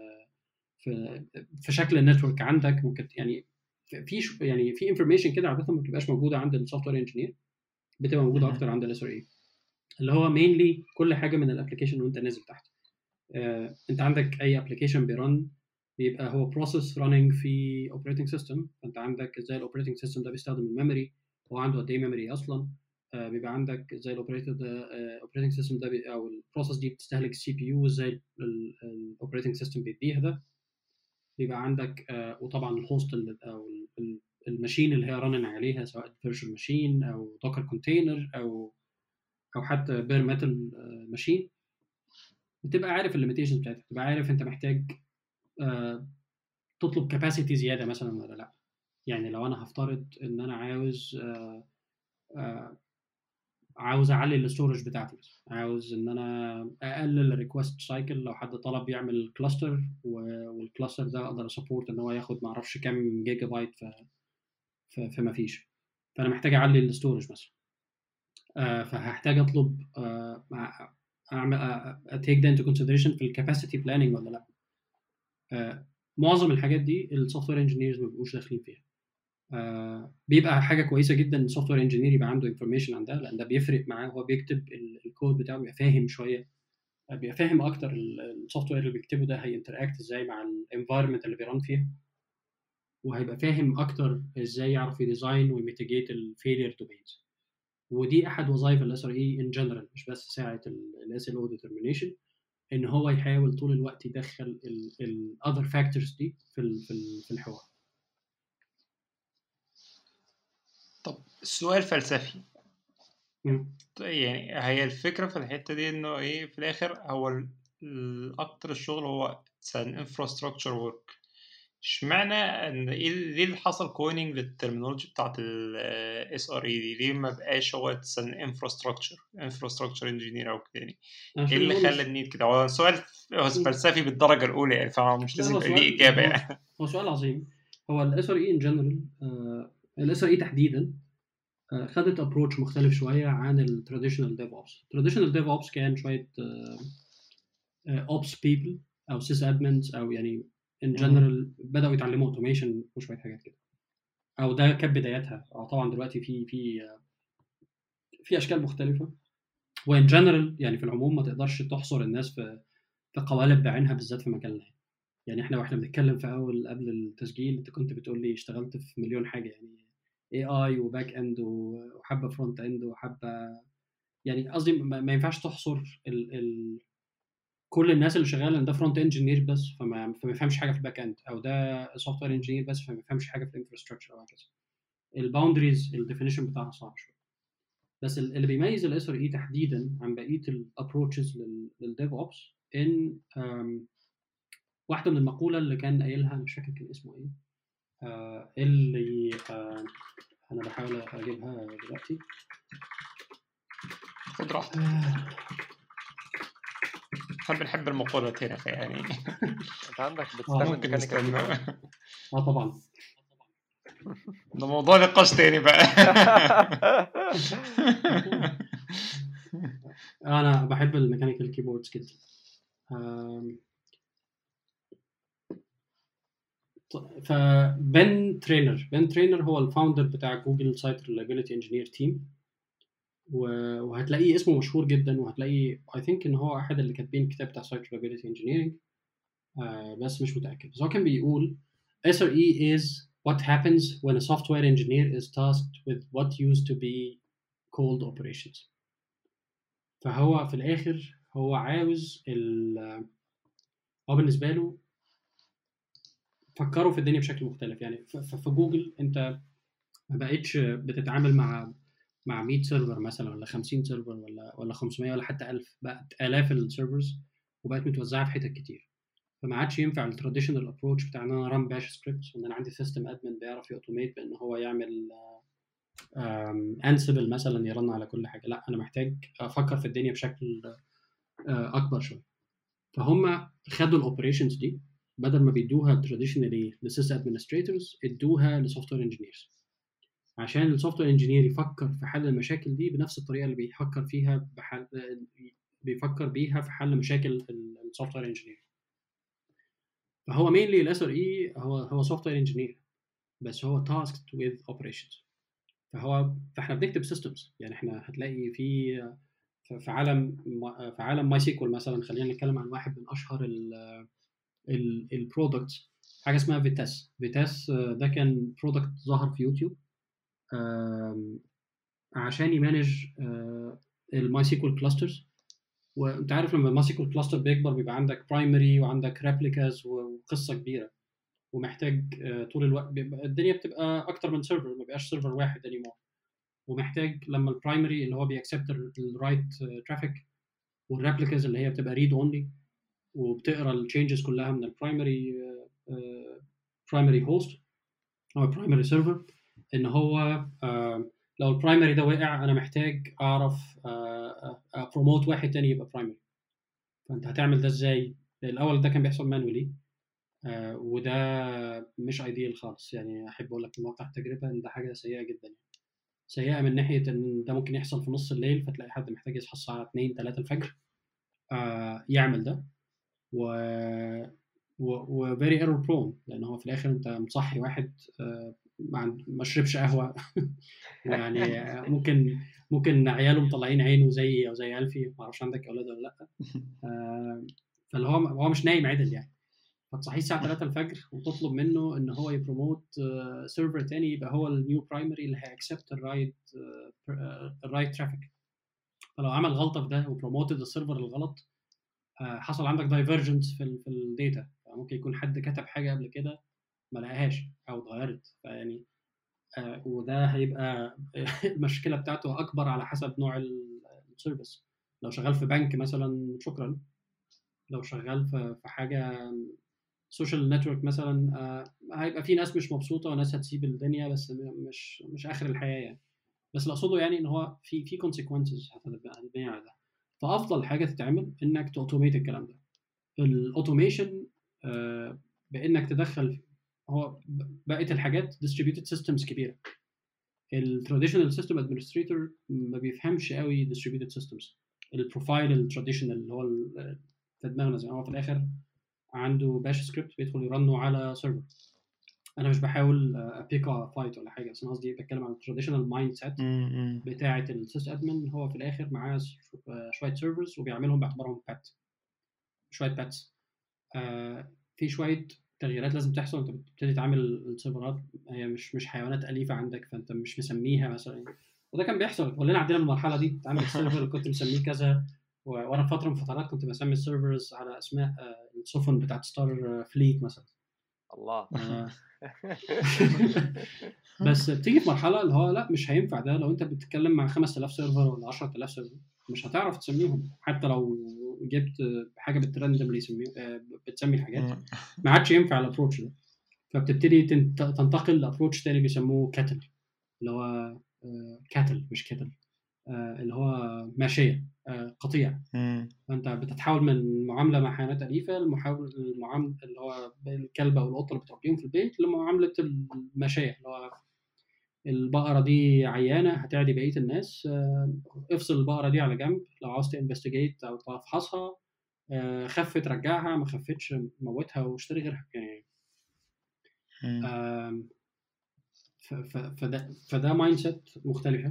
في في شكل النتورك عندك ممكن يعني في ش- يعني في انفورميشن كده عاده ما بتبقاش موجوده عند السوفت وير انجينير بتبقى موجوده مهم. اكتر عند الاس ار اي اللي هو مينلي كل حاجه من الابلكيشن وانت نازل تحت آه، انت عندك اي ابلكيشن بيرن بيبقى هو بروسيس راننج في اوبريتنج سيستم فانت عندك ازاي الاوبريتنج سيستم ده بيستخدم الميموري هو عنده قد ايه ميموري اصلا آه، بيبقى عندك ازاي الاوبريتور ده الاوبريتنج سيستم ده بي او البروسيس دي بتستهلك السي بي يو ازاي الاوبريتنج سيستم بيديها ده بيبقى عندك آه، وطبعا الهوست ال- او ال- ال- الماشين اللي هي رانن عليها سواء فيرتشوال ماشين او دوكر كونتينر او او حتى بير ميتال ماشين بتبقى عارف الليميتيشنز بتاعتك بتبقى عارف انت محتاج آه، تطلب كاباسيتي زياده مثلا ولا لا يعني لو انا هفترض ان انا عاوز آه، آه، عاوز اعلي الاستورج بتاعتي مثلا عاوز ان انا اقلل الريكوست سايكل لو حد طلب يعمل كلاستر والكلاستر ده اقدر اسبورت ان هو ياخد معرفش كام جيجا بايت ف ف- فما فيش فانا محتاج اعلي الاستورج مثلا آه، فهحتاج اطلب آه، مع- اعمل اتيك ده انتو كونسيدريشن في الكاباسيتي بلاننج ولا لا آه، معظم الحاجات دي السوفت وير انجينيرز ما بيبقوش داخلين فيها آه، بيبقى حاجه كويسه جدا السوفت وير انجينير يبقى عنده انفورميشن عن ده لان ده بيفرق معاه وهو بيكتب ال- الكود بتاعه بيبقى فاهم شويه آه، بيبقى فاهم اكتر السوفت وير اللي بيكتبه ده هينتراكت ازاي مع الانفايرمنت اللي بيران فيها وهيبقى فاهم اكتر ازاي يعرف يديزاين ويميتيجيت الفيلير دومينز ودي احد وظائف الاس ار اي ان جنرال مش بس ساعه الاس ال او ديترمينيشن ان هو يحاول طول الوقت يدخل الاذر فاكتورز دي في ال- في ال- في الحوار طب سؤال فلسفي مم. يعني هي الفكرة في الحتة دي إنه إيه في الآخر هو ال- ال- أكتر الشغل هو an infrastructure work اشمعنى ان ايه ليه اللي حصل كويننج للترمينولوجي بتاعت ال SRE دي ليه ما بقاش هو it's an infrastructure infrastructure engineer او كده يعني ايه عشان اللي هو خلى مش النيد كده هو سؤال هو فلسفي بالدرجة الأولى يعني فمش لا لازم هو يبقى ليه سؤال إجابة هو يعني هو سؤال عظيم هو الاس ار اي ان جنرال الاس ار اي تحديدا آه، خدت ابروتش مختلف شويه عن التراديشنال ديف اوبس التراديشنال ديف اوبس كان شويه اوبس بيبل او سيس ادمنز او يعني ان مم. جنرال بداوا يتعلموا اوتوميشن وشويه حاجات كده او ده كانت بداياتها أو طبعا دلوقتي في في آه، في اشكال مختلفه وان جنرال يعني في العموم ما تقدرش تحصر الناس في في قوالب بعينها بالذات في مجالنا يعني احنا واحنا بنتكلم في اول قبل التسجيل انت كنت بتقول لي اشتغلت في مليون حاجه يعني اي اي وباك اند وحبه فرونت اند وحبه يعني قصدي ما ما ينفعش تحصر ال ال كل الناس اللي شغاله ان ده فرونت انجينير بس فما فما يفهمش حاجه في الباك اند او ده سوفت وير انجينير بس فما يفهمش حاجه في الانفراستراكشر او هكذا الباوندريز الديفينيشن بتاعها صعب شويه بس ال- اللي بيميز الاس ار اي تحديدا عن بقيه الابروتشز للديف اوبس ان أم، واحده من المقوله اللي كان قايلها مش فاكر كان اسمه ايه آه، اللي آه، انا بحاول اجيبها دلوقتي خد راحتك آه، نحب نحب المقولات هنا فيعني انت عندك اه بتستعمل ممكن ميكانيكال نستنى كيبورد اه طبعا ده موضوع نقاش تاني بقى انا بحب الميكانيكال كيبوردز جدا آم، ط- فبن ترينر بن ترينر هو الفاوندر بتاع جوجل سايت ريلابيلتي انجينير تيم وهتلاقيه اسمه مشهور جدا وهتلاقيه اي ثينك ان هو احد اللي كاتبين الكتاب بتاع سايت ريلابيلتي انجينيرنج آه بس مش متاكد بس هو كان بيقول SRE is what happens when a software engineer is tasked with what used to be called operations فهو في الاخر هو عاوز ال هو بالنسبه له فكروا في الدنيا بشكل مختلف يعني ف- ف- في جوجل انت ما بقتش بتتعامل مع مع 100 سيرفر مثلا ولا 50 سيرفر ولا ولا 500 ولا حتى 1000 بقت الاف السيرفرز وبقت متوزعه في حتت كتير فما عادش ينفع التراديشنال ابروتش بتاع ان انا ران باش سكريبتس وان انا عندي سيستم ادمن بيعرف يوتوميت بان هو يعمل انسبل مثلا يرن على كل حاجه لا انا محتاج افكر في الدنيا بشكل آه، اكبر شويه فهم خدوا الاوبريشنز دي بدل ما بيدوها تراديشنالي لسيستم ادمنستريتورز ادوها لسوفت وير انجينيرز عشان السوفت وير انجينير يفكر في حل المشاكل دي بنفس الطريقه اللي بيفكر فيها بحل بيفكر بيها في حل مشاكل السوفت وير انجينير فهو مينلي الاس ار اي هو هو سوفت وير انجينير بس هو تاسكد وذ اوبريشنز فهو فاحنا بنكتب سيستمز يعني احنا هتلاقي في في عالم في عالم ماي سيكوال مثلا خلينا نتكلم عن واحد من اشهر البرودكتس حاجه اسمها فيتاس فيتاس ده كان برودكت ظهر في يوتيوب آم، عشان يمانج الماي سيكوال كلاسترز وانت عارف لما الماي سيكوال كلاستر بيكبر بيبقى عندك برايمري وعندك ريبليكاز وقصه كبيره ومحتاج آه، طول الوقت بيبقى الدنيا بتبقى اكتر من سيرفر ما بيبقاش سيرفر واحد انيمور ومحتاج لما البرايمري اللي هو بيأكسبت الرايت ترافيك والريبليكاز اللي هي بتبقى ريد اونلي وبتقرا التشينجز كلها من البرايمري برايمري هوست او برايمري سيرفر ان هو آه، لو البرايمري ده وقع انا محتاج اعرف بروموت واحد تاني يبقى برايمري فانت هتعمل ده ازاي؟ الاول ده كان بيحصل مانولي وده مش ايديال خالص يعني احب اقول لك من واقع التجربه ان ده حاجه سيئه جدا يعني. سيئه من ناحيه ان ده ممكن يحصل في نص الليل فتلاقي حد محتاج يصحى الساعه 2 3 الفجر آه، يعمل ده و و فيري ايرور برون لان هو في الاخر انت مصحي واحد آه، ما عند- ما شربش قهوه ويعني آه، ممكن ممكن عياله مطلعين عينه زي او زي الفي ما اعرفش عندك اولاد ولا لا آه، فاللي هو هو مش نايم عدل يعني فتصحيه الساعه 3 الفجر وتطلب منه ان هو يبروموت سيرفر تاني يبقى هو النيو برايمري اللي هيأكسبت الرايت الرايت ترافيك فلو عمل غلطه في ده وبروموتد السيرفر الغلط آه، حصل عندك دايفرجنس في ال في الداتا ممكن يكون حد كتب حاجه قبل كده ما لقاهاش او اتغيرت فيعني آه، وده هيبقى المشكله بتاعته اكبر على حسب نوع ال- السيرفيس لو شغال في بنك مثلا شكرا لو شغال في في حاجه سوشيال نتورك مثلا آه، هيبقى في ناس مش مبسوطه وناس هتسيب الدنيا بس م- مش مش اخر الحياه يعني بس اللي اقصده يعني ان هو في في كونسيكونسز هتبني على ده فافضل حاجه تتعمل انك تاوتوميت الكلام ده الاوتوميشن آه، بانك تدخل هو ب- بقت الحاجات distributed systems كبيره التراديشنال سيستم ادمنستريتور ما بيفهمش قوي distributed systems البروفايل التراديشنال اللي هو ال- في دماغنا زي ما هو في الاخر عنده باش سكريبت بيدخل يرنه على سيرفر انا مش بحاول ابيكا فايت ولا حاجه بس انا قصدي بتكلم عن التراديشنال مايند سيت بتاعه السيس ادمن هو في الاخر معاه ش- شويه سيرفرز وبيعملهم باعتبارهم بات شويه باتس آه في شويه تغييرات لازم تحصل انت بتبتدي تعمل السيرفرات هي مش مش حيوانات اليفه عندك فانت مش مسميها مثلا وده كان بيحصل كلنا عدينا من المرحله دي تعمل السيرفر اللي كنت مسميه كذا و- وانا في فتره من الفترات كنت بسمي السيرفرز على اسماء آه، السفن بتاعت ستار فليت مثلا الله آه، بس بتيجي في مرحله اللي هو لا مش هينفع ده لو انت بتتكلم مع 5000 سيرفر ولا 10000 سيرفر مش هتعرف تسميهم حتى لو جبت حاجه بتراندملي بتسمي الحاجات ما عادش ينفع الابروتش ده فبتبتدي تنت- تنتقل لابروتش تاني بيسموه كاتل اللي هو كاتل مش كاتل اللي هو ماشيه آه، قطيع فانت بتتحول من معامله مع حيوانات اليفه لمحاول المعامله اللي هو الكلب او القطه اللي بتربيهم في البيت لمعامله الماشيه اللي هو البقره دي عيانه هتعدي بقيه الناس آه، افصل البقره دي على جنب لو عاوز تنفستيجيت او تفحصها آه، خفت رجعها ما خفتش موتها واشتري غيرها يعني آم، ف- ف- فده فده مايند سيت مختلفه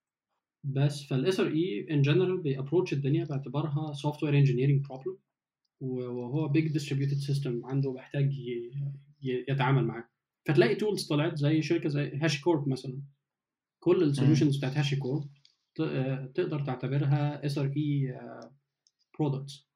بس فالاس ار اي ان جنرال بيابروتش الدنيا باعتبارها سوفت وير انجينيرنج بروبلم وهو بيج ديستريبيوتد سيستم عنده محتاج يتعامل معاه فتلاقي تولز طلعت زي شركه زي هاشي كورب مثلا كل السوليوشنز بتاعت هاشي كورب تقدر تعتبرها اس ار اي برودكتس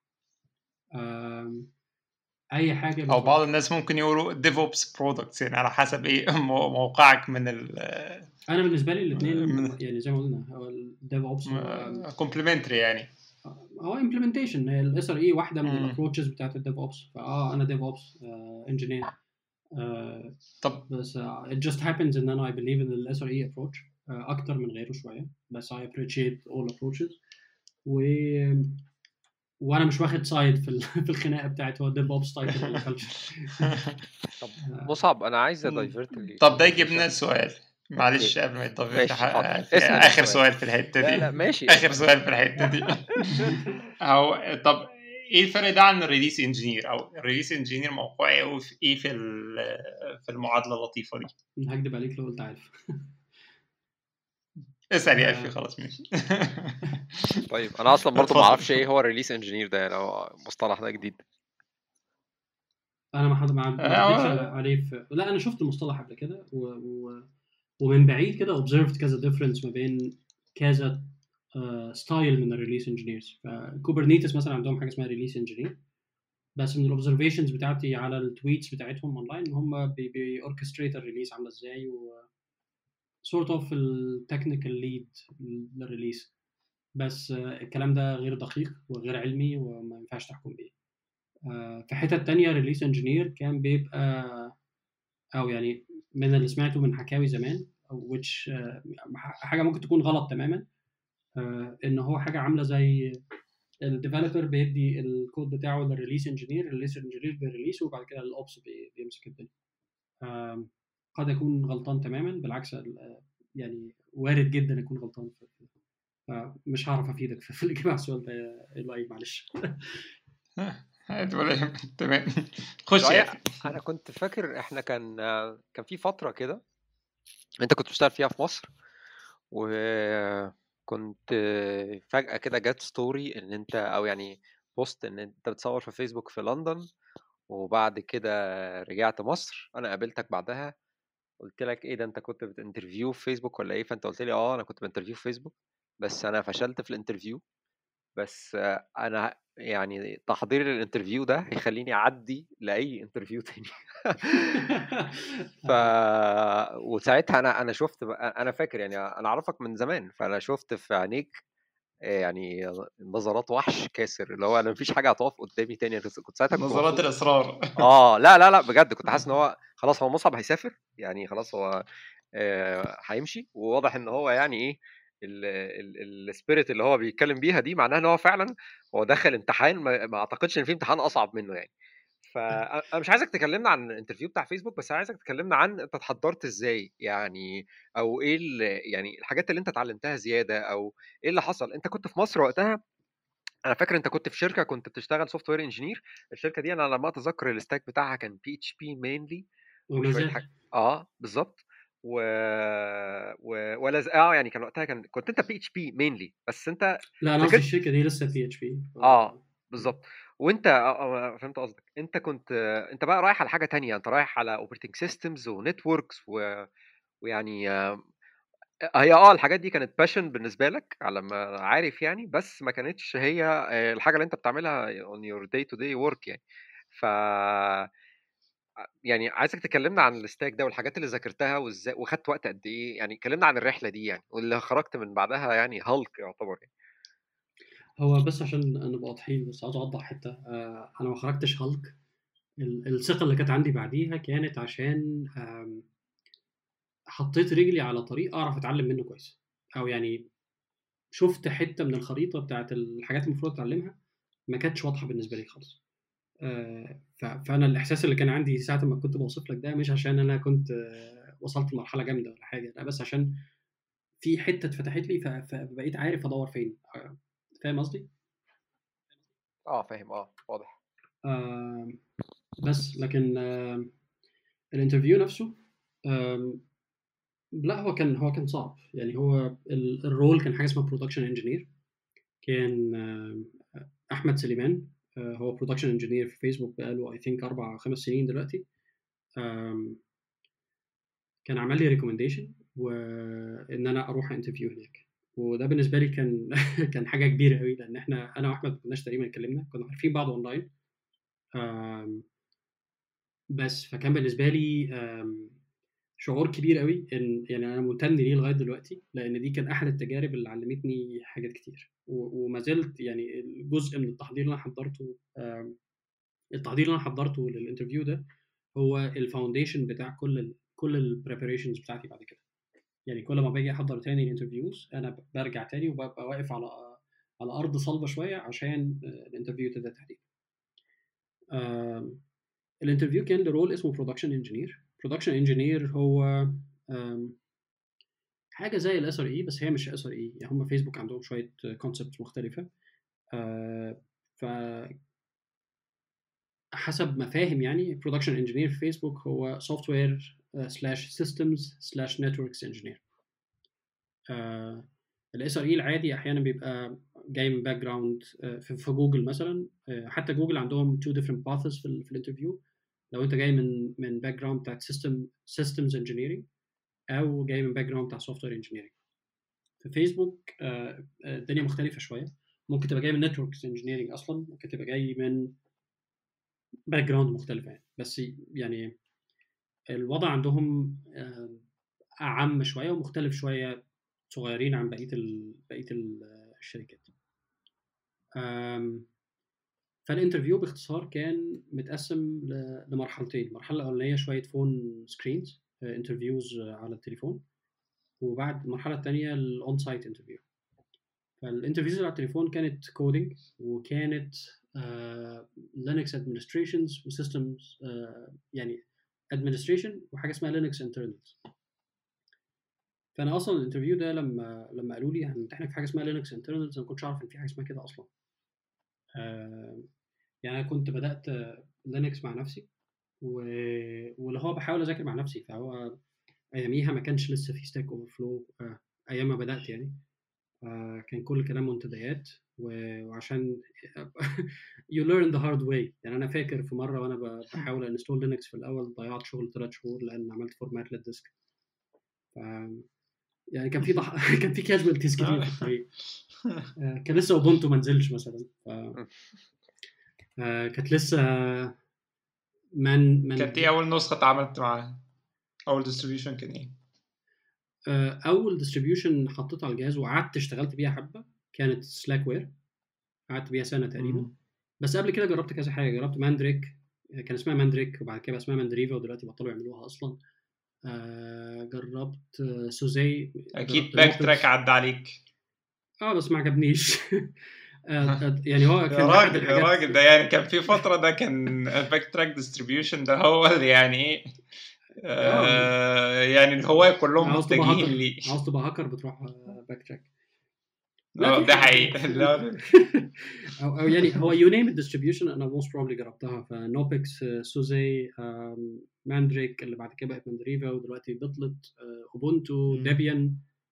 اي حاجه او بعض الناس ممكن يقولوا ديفوبس برودكتس يعني على حسب ايه موقعك من ال انا بالنسبه لي الاثنين يعني زي ما قلنا هو الديف اوبس كومبلمنتري يعني هو امبلمنتيشن هي الاس ار اي واحده من الابروتشز بتاعت الديف اوبس فاه انا ديف اوبس انجينير طب بس uh, it just happens ان انا I believe in the SRE approach uh, اكتر من غيره شويه بس I appreciate all approaches و وانا مش واخد سايد في ال... في الخناقه بتاعت هو ديف اوبس تايب ولا كلتشر طب مصعب انا عايز ادايفرت طب ده يجيبنا السؤال معلش قبل ما يتضاف اخر سؤال في الحته دي لا لا ماشي اخر سؤال في الحته دي او طب ايه الفرق ده عن الريليس انجينير او الريليس انجينير موقعه ايه في ايه في في المعادله اللطيفه دي هكدب عليك لو قلت عارف اسال يا الفي خلاص ماشي طيب انا اصلا برضه ما اعرفش ايه هو الريليس انجينير ده لو مصطلح ده جديد انا ما حد ما عدتش عليه في... لا انا شفت المصطلح قبل كده و... و... ومن بعيد كده observed كذا ديفرنس ما بين كذا ستايل من الريليس انجينيرز فكوبرنيتس مثلا عندهم حاجه اسمها ريليس انجينير بس من الاوبزرفيشنز بتاعتي على التويتس بتاعتهم اونلاين هم بيوركستريت الريليس عامله ازاي و سورت اوف التكنيكال ليد للريليس بس الكلام ده غير دقيق وغير علمي وما ينفعش تحكم بيه في حتة تانية ريليس انجينير كان بيبقى او يعني من اللي سمعته من حكاوي زمان which حاجه ممكن تكون غلط تماما ان هو حاجه عامله زي الديفلوبر بيدي الكود بتاعه للريليس انجينير الريليس انجينير بيريليسه وبعد كده الاوبس بيمسك الدنيا قد اكون غلطان تماما بالعكس يعني وارد جدا اكون غلطان فمش هعرف افيدك في الاجابه على السؤال ده يا لؤي معلش تمام خش انا كنت فاكر احنا كان كان في فتره كده انت كنت بتشتغل فيها في مصر وكنت فجأة كده جت ستوري ان انت او يعني بوست ان انت بتصور في فيسبوك في لندن وبعد كده رجعت مصر انا قابلتك بعدها قلت لك ايه ده انت كنت بتنترفيو في فيسبوك ولا ايه فانت قلت لي اه انا كنت بنترفيو في فيسبوك بس انا فشلت في الانترفيو بس انا يعني تحضير الانترفيو ده هيخليني اعدي لاي انترفيو تاني ف وساعتها انا انا شفت انا فاكر يعني انا اعرفك من زمان فانا شفت في عينيك يعني نظرات وحش كاسر اللي هو انا مفيش حاجه هتقف قدامي تاني كنت ساعتها كنت نظرات الاصرار اه لا لا لا بجد كنت حاسس ان هو خلاص هو مصعب هيسافر يعني خلاص هو هيمشي وواضح ان هو يعني ايه السبيريت اللي هو بيتكلم بيها دي معناها ان هو فعلا هو دخل امتحان ما, ما اعتقدش ان في امتحان اصعب منه يعني فانا مش عايزك تكلمنا عن الانترفيو بتاع فيسبوك بس عايزك تكلمنا عن انت اتحضرت ازاي يعني او ايه يعني الحاجات اللي انت اتعلمتها زياده او ايه اللي حصل انت كنت في مصر وقتها انا فاكر انت كنت في شركه كنت بتشتغل سوفت وير انجينير الشركه دي انا لما اتذكر الستاك بتاعها كان بي اتش بي مينلي اه بالظبط و... و... ولا ز... اه يعني كان وقتها كان كنت انت بي اتش بي مينلي بس انت لا انا قصدي الشركه دي لسه بي اتش بي اه بالظبط وانت اه فهمت قصدك انت كنت انت بقى رايح على حاجه تانية انت رايح على اوبريتنج سيستمز ونتوركس و... ويعني هي اه الحاجات دي كانت باشن بالنسبه لك على ما عارف يعني بس ما كانتش هي الحاجه اللي انت بتعملها on your day to day work يعني ف يعني عايزك تكلمنا عن الستاك ده والحاجات اللي ذاكرتها وازاي وخدت وقت قد ايه يعني كلمنا عن الرحله دي يعني واللي خرجت من بعدها يعني هالك يعتبر يعني. هو بس عشان نبقى واضحين بس عاوز اوضح حته آه انا ما خرجتش هالك الثقه اللي كانت عندي بعديها كانت عشان حطيت رجلي على طريق اعرف اتعلم منه كويس او يعني شفت حته من الخريطه بتاعت الحاجات المفروض اتعلمها ما كانتش واضحه بالنسبه لي خالص آه فانا الاحساس اللي كان عندي ساعه ما كنت بوصف لك ده مش عشان انا كنت آه وصلت لمرحله جامده ولا حاجه لا بس عشان في حته اتفتحت لي فبقيت عارف ادور فين فاهم قصدي؟ اه فاهم اه واضح آه بس لكن الانترفيو نفسه لا هو كان هو كان صعب يعني هو الرول كان حاجه اسمها برودكشن انجينير كان احمد سليمان آه، هو برودكشن انجينير في فيسبوك بقاله اي ثينك اربع خمس سنين دلوقتي آم، كان عمل لي ريكومنديشن وان انا اروح انترفيو هناك وده بالنسبه لي كان كان حاجه كبيره قوي لان احنا انا واحمد ما كناش تقريبا اتكلمنا كنا عارفين بعض اونلاين آم، بس فكان بالنسبه لي آم، شعور كبير قوي ان يعني انا ممتن ليه لغايه دلوقتي لان دي كان احد التجارب اللي علمتني حاجات كتير و- وما زلت يعني جزء من التحضير اللي انا حضرته آم، التحضير اللي انا حضرته للانترفيو ده هو الفاونديشن بتاع كل ال كل البريباريشنز بتاعتي بعد كده يعني كل ما باجي احضر تاني الانترفيوز انا ب- برجع تاني وببقى واقف على على ارض صلبه شويه عشان آه، الانترفيو ده تحديدا آم، الانترفيو كان لرول اسمه برودكشن انجينير برودكشن انجينير هو آم، حاجه زي الاس ار اي بس هي مش اس ار اي يعني هم فيسبوك عندهم شويه كونسبتس مختلفه آه، ف حسب ما فاهم يعني برودكشن انجينير في فيسبوك هو سوفت وير سلاش سيستمز سلاش نتوركس انجينير الاس ار اي العادي احيانا بيبقى جاي من باك جراوند في في جوجل مثلا آه، حتى جوجل عندهم تو ديفرنت باثز في, ال- في الانترفيو لو انت جاي من من باك جراوند بتاعت سيستم سيستمز انجينيرنج او جاي من باك جراوند بتاع سوفت وير انجينيرنج في فيسبوك آه، آه، الدنيا مختلفه شويه ممكن تبقى جاي من نتوركس انجينيرنج اصلا ممكن تبقى جاي من باك جراوند مختلفه يعني بس يعني الوضع عندهم آه، اعم شويه ومختلف شويه صغيرين عن بقيه ال... بقيه ال- الشركات آم، فالانترفيو باختصار كان متقسم ل- لمرحلتين المرحله الاولانيه شويه فون سكرينز انترفيوز على التليفون وبعد المرحله الثانيه الاون سايت انترفيو فالانترفيوز اللي على التليفون كانت كودينج وكانت لينكس ادمنستريشنز وسيستمز يعني ادمنستريشن وحاجه اسمها لينكس انترنالز فانا اصلا الانترفيو ده لما لما قالوا لي هنمتحنك في حاجه اسمها لينكس انترنالز انا ما كنتش اعرف ان في حاجه اسمها كده اصلا آه، يعني انا كنت بدات لينكس مع نفسي و... واللي هو بحاول اذاكر مع نفسي فهو اياميها ما كانش لسه في ستاك اوفر فلو ايام ما بدات يعني آه، كان كل الكلام منتديات و- وعشان you learn the hard way يعني انا فاكر في مره وانا ب- بحاول انستول لينكس في الاول ضيعت شغل ثلاث شهور لان عملت فورمات للديسك ف يعني كان في ضح... كان في كاجوالتيز كتير في الطريق آه، كان لسه اوبونتو ما نزلش مثلا ف آه، كانت لسه من من كانت ايه اول نسخه اتعاملت معاها اول ديستريبيوشن كان ايه آه، اول ديستريبيوشن حطيتها على الجهاز وقعدت اشتغلت بيها حبه كانت سلاك وير قعدت بيها سنه تقريبا مم. بس قبل كده جربت كذا حاجه جربت ماندريك كان اسمها ماندريك وبعد كده بقى اسمها ماندريفا ودلوقتي بطلوا يعملوها اصلا آه، جربت آه، سوزي اكيد جربت باك نوبكس. تراك عدى عليك اه بس ما عجبنيش آه، آه، يعني هو يا كان أحد راجل يا الحاجات- راجل ده يعني كان في فتره ده كان الباك تراك ديستريبيوشن ده هو اللي يعني ايه آه يعني الهواة كلهم عاوز تبقى متجهين هاكر ليه عاوز تبقى هاكر بتروح باك تراك اه ده حقيقي لا او او يعني هو يو نيم الديستريبيوشن انا موست بروبلي جربتها فنوبكس سوزي ماندريك اللي بعد كده بقت ماندريفا ودلوقتي بطلت اوبونتو مم. ديبيان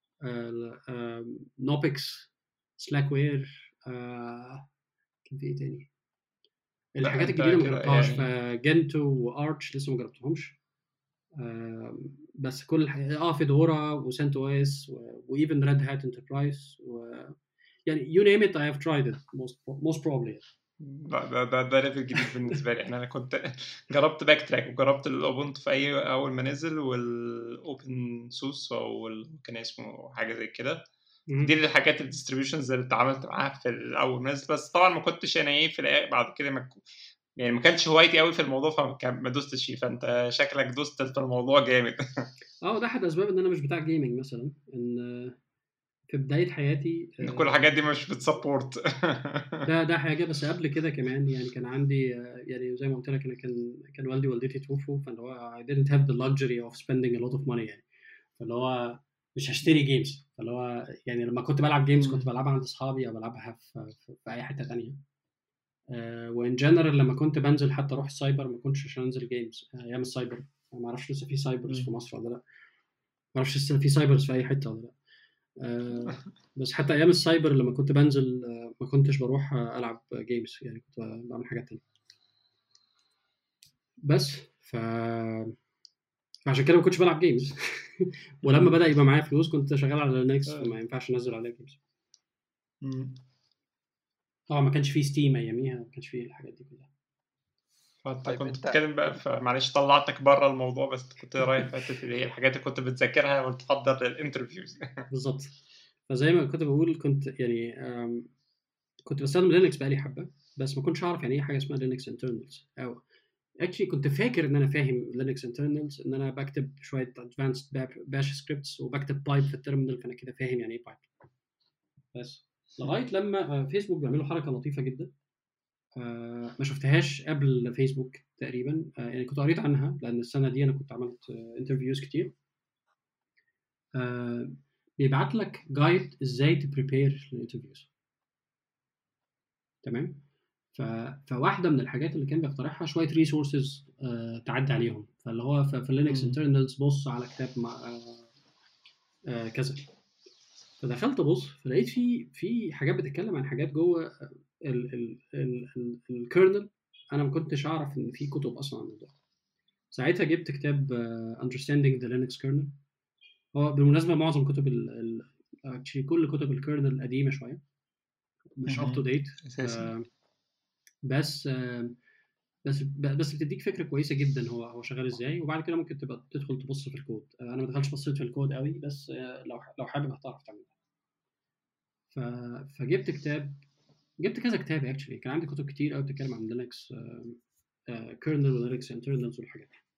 نوبكس سلاك وير كان في ايه تاني لا، الحاجات أنت الجديده ما كده جربتهاش يعني- فجنتو وارتش لسه ما جربتهمش آم، بس كل الحاجات اه فيدورا وسنت او اس وايفن ريد هات انتربرايز و يعني يو نيم ات اي هاف ترايد ات موست بروبلي لا ده ده ده ليفل جديد بالنسبه لي يعني انا كنت جربت باك تراك وجربت الاوبونتو في اي اول ما نزل والاوبن سورس او ال- كان اسمه حاجه زي كده دي الحاجات الديستريبيوشنز اللي اتعاملت معاها في الاول ما نزل بس طبعا ما كنتش انا ايه في الآ- بعد كده ما ك- يعني ما كانش هوايتي قوي في الموضوع فما ما دوستش فيه فانت شكلك دوست في الموضوع جامد اه ده احد اسباب ان انا مش بتاع جيمنج مثلا ان في بدايه حياتي إن آه، كل الحاجات دي مش بتسبورت ده ده حاجه بس قبل كده كمان يعني كان عندي آه، يعني زي ما قلت لك انا كان كان والدي ووالدتي توفوا فاللي هو I didn't have the luxury of spending a lot of money يعني فاللي هو مش هشتري جيمز فاللي هو يعني لما كنت بلعب جيمز كنت بلعبها عند اصحابي او بلعبها في, في, في اي حته تانية آه وان جنرال لما كنت بنزل حتى اروح السايبر ما كنتش عشان انزل جيمز آه ايام السايبر أنا ما اعرفش لسه في سايبرز في مصر ولا لا ما اعرفش لسه في سايبرز في اي حته ولا لا آه بس حتى ايام السايبر لما كنت بنزل آه ما كنتش بروح العب جيمز يعني كنت بعمل حاجات تانية بس ف فعشان كده ما كنتش بلعب جيمز ولما بدا يبقى معايا فلوس كنت شغال على لينكس آه. فما ينفعش انزل عليها جيمز مم. طبعا ما كانش فيه ستيم اياميها ما كانش فيه الحاجات دي كلها فانت طيب كنت انت- بتتكلم بقى فمعلش طلعتك بره الموضوع بس كنت رايح في حته اللي هي الحاجات اللي كنت بتذاكرها وانت تحضر للانترفيوز بالظبط فزي ما كنت بقول كنت يعني آم، كنت بستخدم لينكس بقالي حبه بس ما كنتش اعرف يعني ايه حاجه اسمها لينكس انترنالز او اكشلي كنت فاكر ان انا فاهم لينكس انترنالز ان انا بكتب شويه ادفانسد باش سكريبتس وبكتب بايب في التيرمينال فانا كده فاهم يعني ايه بايب بس لغايه لما آه، فيسبوك بيعملوا حركه لطيفه جدا آه، ما شفتهاش قبل فيسبوك تقريبا آه، يعني كنت قريت عنها لان السنه دي انا كنت عملت انترفيوز كتير آه، بيبعت لك جايد ازاي تبريبير للانترفيوز تمام ف... فواحده من الحاجات اللي كان بيقترحها شويه ريسورسز آه تعدي عليهم فاللي هو في, في لينكس مم. انترنالز بص على كتاب مع آه آه كذا فدخلت ابص فلقيت في في حاجات بتتكلم عن حاجات جوه الكيرنل انا ما كنتش اعرف ان في كتب اصلا عن الموضوع ساعتها جبت كتاب آه Understanding the Linux Kernel هو بالمناسبه معظم كتب ال ال actually كل كتب الكيرنل القديمه شويه مش مهم. اب تو ديت اساسي آه، بس آه، بس بس بتديك فكره كويسه جدا هو هو شغال ازاي وبعد كده ممكن تبقى تدخل تبص في الكود آه، انا ما دخلتش بصيت في الكود قوي بس آه، لو لو حابب هتعرف تعمل ده ف... فجبت كتاب جبت كذا كتاب اكشلي كان عندي كتب كتير قوي بتتكلم عن لينكس كيرنل ولينكس انترنالز والحاجات دي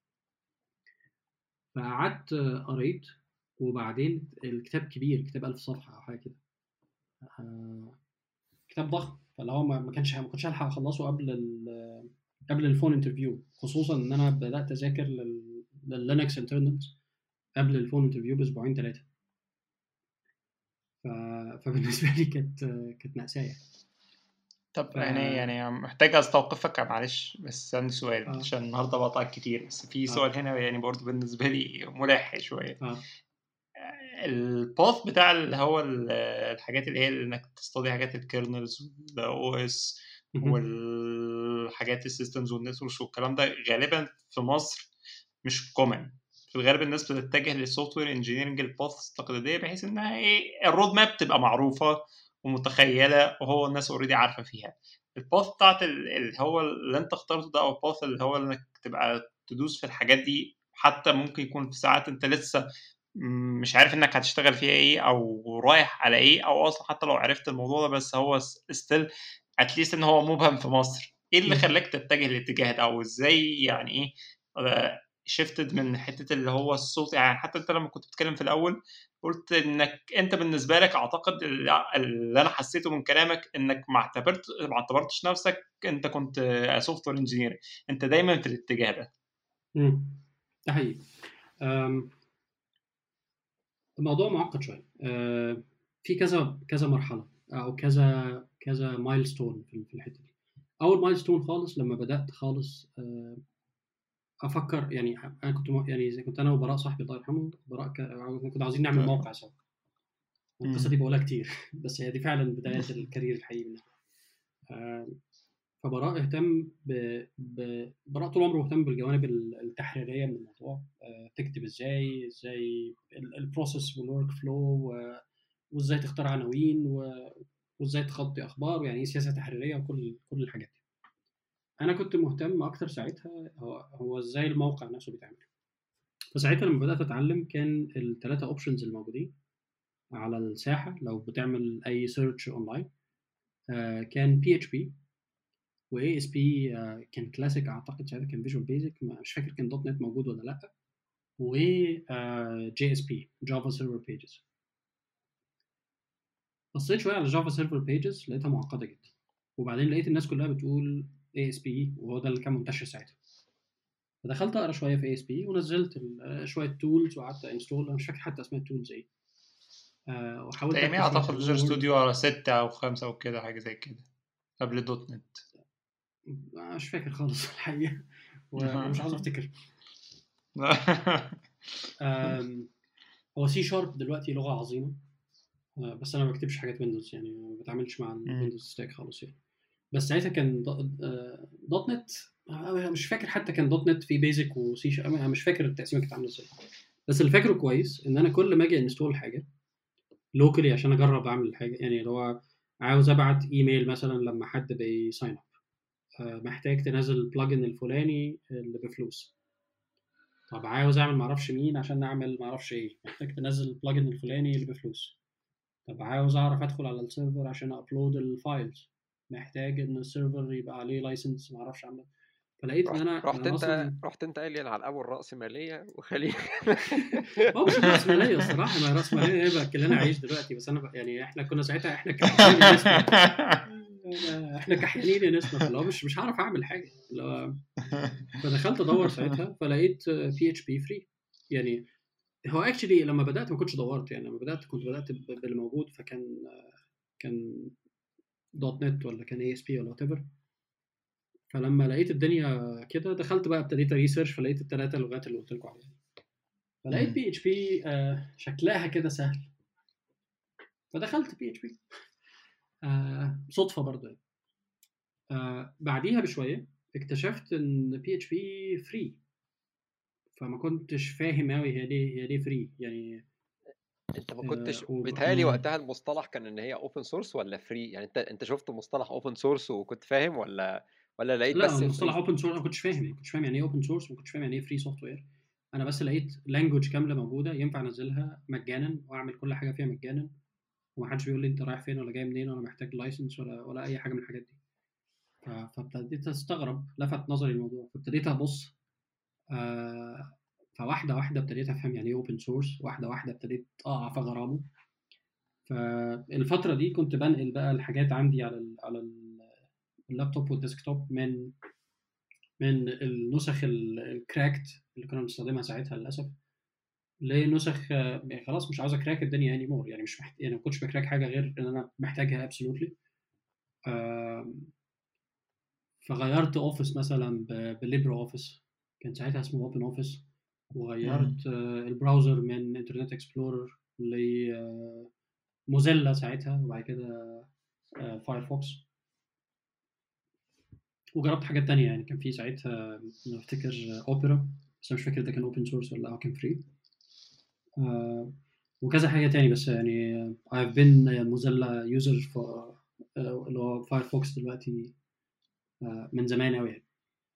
فقعدت آه، قريت وبعدين الكتاب كبير كتاب 1000 صفحه او حاجه كده آه، كتاب ضخم فاللي هو ما ما كانش ما كنتش هلحق اخلصه قبل ال قبل الفون انترفيو خصوصا ان انا بدات اذاكر لل- لللينكس انترنالز قبل الفون انترفيو باسبوعين ثلاثه ف... فبالنسبه لي كانت كانت مأساة يعني. طب ف- يعني يعني محتاج استوقفك معلش بس عندي سؤال آه. عشان النهارده بقطعك كتير بس في آه. سؤال هنا يعني برضه بالنسبه لي ملح شويه اه الباث بتاع اللي هو ال- الحاجات اللي هي انك تستضي حاجات الكيرنلز والاو اس مهم. والحاجات السيستمز والنتوركس والكلام ده غالبا في مصر مش كومن في الغالب الناس بتتجه للسوفت وير انجينيرنج الباث التقليديه بحيث انها ايه الرود ماب تبقى معروفه ومتخيله وهو الناس اوريدي عارفه فيها الباث بتاعت ال- اللي هو اللي انت اخترته ده او الباث اللي هو انك تبقى تدوس في الحاجات دي حتى ممكن يكون في ساعات انت لسه م- مش عارف انك هتشتغل فيها ايه او رايح على ايه او اصلا حتى لو عرفت الموضوع ده بس هو ستيل اتليست ان هو مبهم في مصر ايه اللي مم. خلاك تتجه للاتجاه ده او ازاي يعني ايه شفتد من حته اللي هو الصوت يعني حتى انت لما كنت بتتكلم في الاول قلت انك انت بالنسبه لك اعتقد اللي اللي انا حسيته من كلامك انك ما اعتبرت ما اعتبرتش نفسك انت كنت سوفت وير انجينير انت دايما في الاتجاه ده مم. ده حقيقي أم، الموضوع معقد شويه أه، في كذا كذا مرحله او كذا كذا مايلستون في في الحته دي اول مايلستون خالص لما بدات خالص أه، افكر يعني انا كنت م- يعني زي كنت انا وبراء صاحبي الله يرحمه براء ك- كنا عاوزين نعمل موقع سوا القصه دي بقولها كتير بس هي دي فعلا بدايه الكارير الحقيقي بالنسبه لي آه، فبراء اهتم ب... ب... براء طول عمره مهتم بالجوانب ال- التحريريه من الموضوع آه، تكتب ازاي ازاي البروسيس والورك فلو وازاي تختار عناوين و... وازاي تخطي اخبار ويعني ايه سياسه تحريريه وكل كل الحاجات دي انا كنت مهتم اكتر ساعتها هو هو ازاي الموقع نفسه بيتعمل فساعتها لما بدات اتعلم كان الثلاثه اوبشنز الموجودين على الساحه لو بتعمل اي سيرش اونلاين آه، كان بي اتش بي واي اس بي كان كلاسيك اعتقد ساعتها كان فيجوال بيزك مش فاكر كان دوت نت موجود ولا لا و جي اس بي جافا سيرفر بيجز بصيت شويه على جافا سيرفر بيجز لقيتها معقده جدا وبعدين لقيت الناس كلها بتقول اي اس بي وهو ده اللي كان منتشر ساعتها فدخلت اقرا شويه في اي اس بي ونزلت ال- آه، شويه تولز وقعدت انستول انا مش فاكر حتى اسماء التولز ايه آه، وحاولت اياميها أكتب شوية اعتقد فيجوال Word. ستوديو على ستة او خمسة او كده حاجه زي كده قبل دوت نت مش فاكر خالص الحقيقه ومش عاوز افتكر آم، هو سي شارب دلوقتي لغه عظيمه آه، بس انا ما بكتبش حاجات ويندوز يعني ما بتعاملش مع مم. الويندوز ستاك خالص يعني بس ساعتها كان دو- آه، دوت نت آه، مش فاكر حتى كان دوت نت في بيزك وسي شارب انا مش فاكر التقسيمه كانت عامله ازاي بس اللي فاكره كويس ان انا كل ما اجي انستول حاجه لوكالي عشان اجرب اعمل حاجه يعني اللي هو عاوز ابعت ايميل مثلا لما حد بيساين اب محتاج تنزل البلجن الفلاني اللي بفلوس طب عاوز اعمل معرفش مين عشان اعمل معرفش ايه محتاج تنزل البلجن الفلاني اللي بفلوس طب عاوز اعرف ادخل على السيرفر عشان ابلود الفايلز محتاج ان السيرفر يبقى عليه لايسنس معرفش عامل فلقيت ان رحت, انا رحت أنا انت اصلا رحت انت قايل على الابو الراسماليه وخليك هو مش راسماليه الصراحه ما راسماليه ايه بقى كلنا عايش دلوقتي بس انا بقى يعني احنا كنا ساعتها احنا كحيانين نسمع احنا كحيانين نسمع فاللي هو مش مش هعرف اعمل حاجه اللي هو فدخلت ادور ساعتها فلقيت بي اتش بي فري يعني هو اكشلي لما بدات ما كنتش دورت يعني لما بدات كنت بدات ب- باللي موجود فكان كان دوت نت ولا كان اي اس بي ولا وات ايفر فلما لقيت الدنيا كده دخلت بقى ابتديت ريسيرش فلقيت الثلاثه لغات اللي قلت لكم عليها فلقيت مم. بي اتش بي شكلها كده سهل فدخلت بي اتش بي صدفه برضه يعني. آه، بعديها بشويه اكتشفت ان بي اتش بي فري فما كنتش فاهم قوي هي ليه هي ليه فري يعني انت ما كنتش آه، وب- بيتهيألي مم. وقتها المصطلح كان ان هي اوبن سورس ولا فري يعني انت انت شفت مصطلح اوبن سورس وكنت فاهم ولا ولا لقيت لا بس مصطلح فري اوبن سورس انا ما كنتش فاهم يعني ما كنتش فاهم يعني ايه اوبن سورس ما كنتش فاهم يعني ايه فري سوفت وير انا بس لقيت لانجوج كامله موجوده ينفع انزلها مجانا واعمل كل حاجه فيها مجانا ومحدش بيقول لي انت رايح فين ولا جاي منين ولا محتاج لايسنس ولا ولا اي حاجه من الحاجات دي ف- فابتديت استغرب لفت نظري الموضوع فابتديت ابص آه فواحده واحده ابتديت افهم يعني ايه اوبن سورس واحده واحده ابتديت اقع في غرامه فالفتره دي كنت بنقل بقى الحاجات عندي على ال على ال- اللابتوب والديسكتوب من من النسخ ال- الكراكت اللي كنا بنستخدمها ساعتها للاسف لنسخ آه، يعني خلاص مش عاوز اكراك الدنيا اني مور يعني مش محت... يعني ما كنتش بكراك حاجه غير ان انا محتاجها ابسولوتلي فغيرت اوفيس مثلا ب- بليبرا اوفيس كان ساعتها اسمه اوبن اوفيس وغيرت آه، البراوزر من انترنت اكسبلورر لموزيلا ساعتها وبعد كده آه، فايرفوكس وجربت حاجات تانية يعني كان في ساعتها أنا افتكر اوبرا بس أنا مش فاكر ده كان اوبن سورس ولا هو كان فري وكذا حاجة تاني بس يعني I've been موزيلا يوزر for آه، اللي هو فايرفوكس دلوقتي آه، من زمان قوي يعني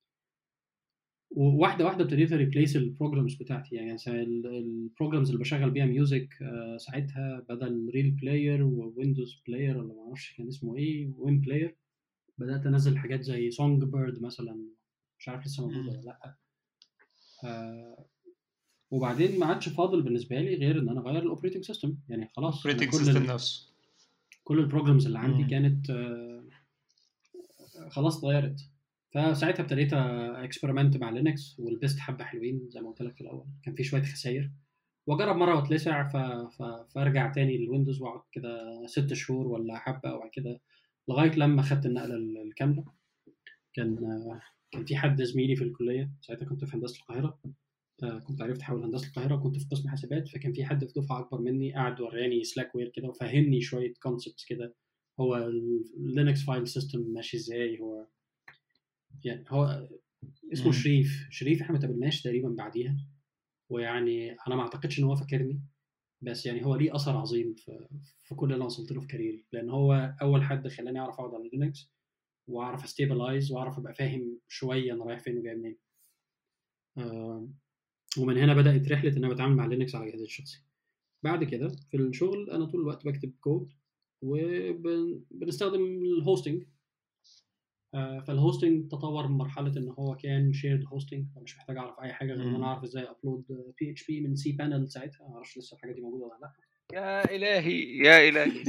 وواحده واحده ابتديت ريبليس البروجرامز بتاعتي يعني البروجرامز اللي بشغل بيها ميوزك ساعتها بدل ريل بلاير وويندوز بلاير ولا ما اعرفش كان اسمه ايه وين بلاير بدات انزل حاجات زي سونج بيرد مثلا مش عارف لسه موجوده ولا لا آه، وبعدين ما عادش فاضل بالنسبه لي غير ان انا اغير الاوبريتنج سيستم يعني خلاص أنا اوبريتنج كل سيستم ال- نفسه كل البروجرامز اللي عندي مم. كانت آه، خلاص اتغيرت فساعتها ابتديت اكسبيرمنت مع لينكس ولبست حبه حلوين زي ما قلت لك في الاول كان في شويه خسائر واجرب مره واتلسع ف... ف... فارجع تاني للويندوز واقعد كده ست شهور ولا حبه وبعد كده لغايه لما خدت النقله ال- الكامله كان كان في حد زميلي في الكليه ساعتها كنت في هندسه القاهره آه، كنت عرفت احول هندسه القاهره وكنت في قسم حاسبات فكان في حد في دفعه اكبر مني قاعد وراني سلاك وير كده وفهمني شويه كونسبتس كده هو اللينكس فايل سيستم ماشي ازاي هو يعني هو اسمه مم. شريف شريف احنا ما تقابلناش تقريبا بعديها ويعني انا ما اعتقدش ان هو فاكرني بس يعني هو ليه اثر عظيم في, في كل اللي انا وصلت له في كاريري لان هو اول حد خلاني اعرف اقعد على لينكس واعرف استيبلايز واعرف ابقى فاهم شويه انا رايح فين وجاي منين آه، ومن هنا بدات رحله ان انا بتعامل مع لينكس على جهازي الشخصي بعد كده في الشغل انا طول الوقت بكتب كود وبنستخدم الهوستنج آه، فالهوستنج تطور من مرحله ان هو كان شيرد هوستنج فمش محتاج اعرف اي حاجه غير ان مم. انا اعرف ازاي ابلود بي اتش بي من سي بانل ساعتها ما اعرفش لسه الحاجه دي موجوده ولا لا يا الهي يا الهي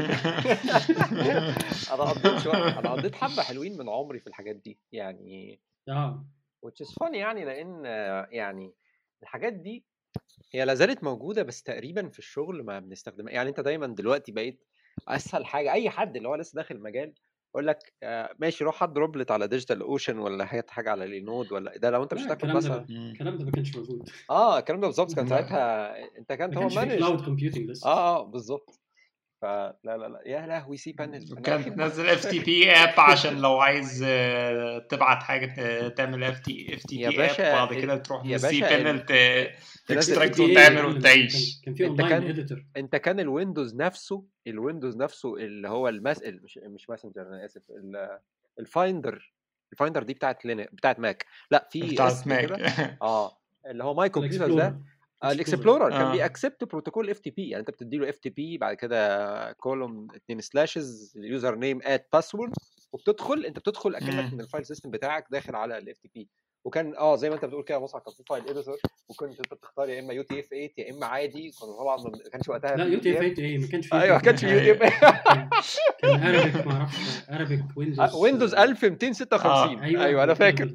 انا قضيت شويه انا قضيت حبه حلوين من عمري في الحاجات دي يعني اه which is funny يعني لان آه، يعني الحاجات دي هي لا زالت موجوده بس تقريبا في الشغل ما بنستخدمها يعني انت دايما دلوقتي بقيت اسهل حاجه اي حد اللي هو لسه داخل المجال يقول لك آه، ماشي روح حد روبلت على ديجيتال اوشن ولا حاجه حاجه على لينود ولا ده لو انت مش لا هتاخد الكلام ده مثلا مم. الكلام ده ما كانش موجود اه الكلام ده بالظبط كان لا. ساعتها انت ما كانت هو كانش في مانج كلاود كومبيوتنج لسه اه اه بالظبط فلا لا لا يا لهوي سي بانل وكان تنزل اف تي بي اب عشان لو عايز آه، تبعت حاجه ت- تعمل اف تي اف تي يا بي اب باشا، وبعد ال- كده تروح يا للسي باشا، بانل تنزل تكستراكت FTP وتعمل كان- وتعيش كان في انت اونلاين كان- اديتور انت كان الويندوز نفسه الويندوز نفسه اللي هو المس... ال- مش مش ماسنجر انا اسف ال- الفايندر الفايندر دي بتاعت لينك بتاعت ماك لا في بتاعت اسم ماك كده اه اللي هو ماي كمبيوتر ده الاكسبلورر الاكسبلورر كان آه. بيأكسبت بروتوكول اف تي بي يعني انت بتدي له اف تي بي بعد كده كولوم اتنين سلاشز اليوزر نيم ات باسورد وبتدخل انت بتدخل اكنك مم. من الفايل سيستم بتاعك داخل على الاف تي بي وكان اه زي ما انت بتقول كده مصعب كان في فايل اديتور وكنت انت بتختار يا اما يو تي اف 8 يا اما عادي كان طبعا ما كانش وقتها لا في يو تي اف UTF. 8 ايه ما كانش فيه ايوه ما كانش يو تي اف كان ارابيك ما اعرفش ارابيك ويندوز ويندوز 1256 ايوه ايوه انا فاكر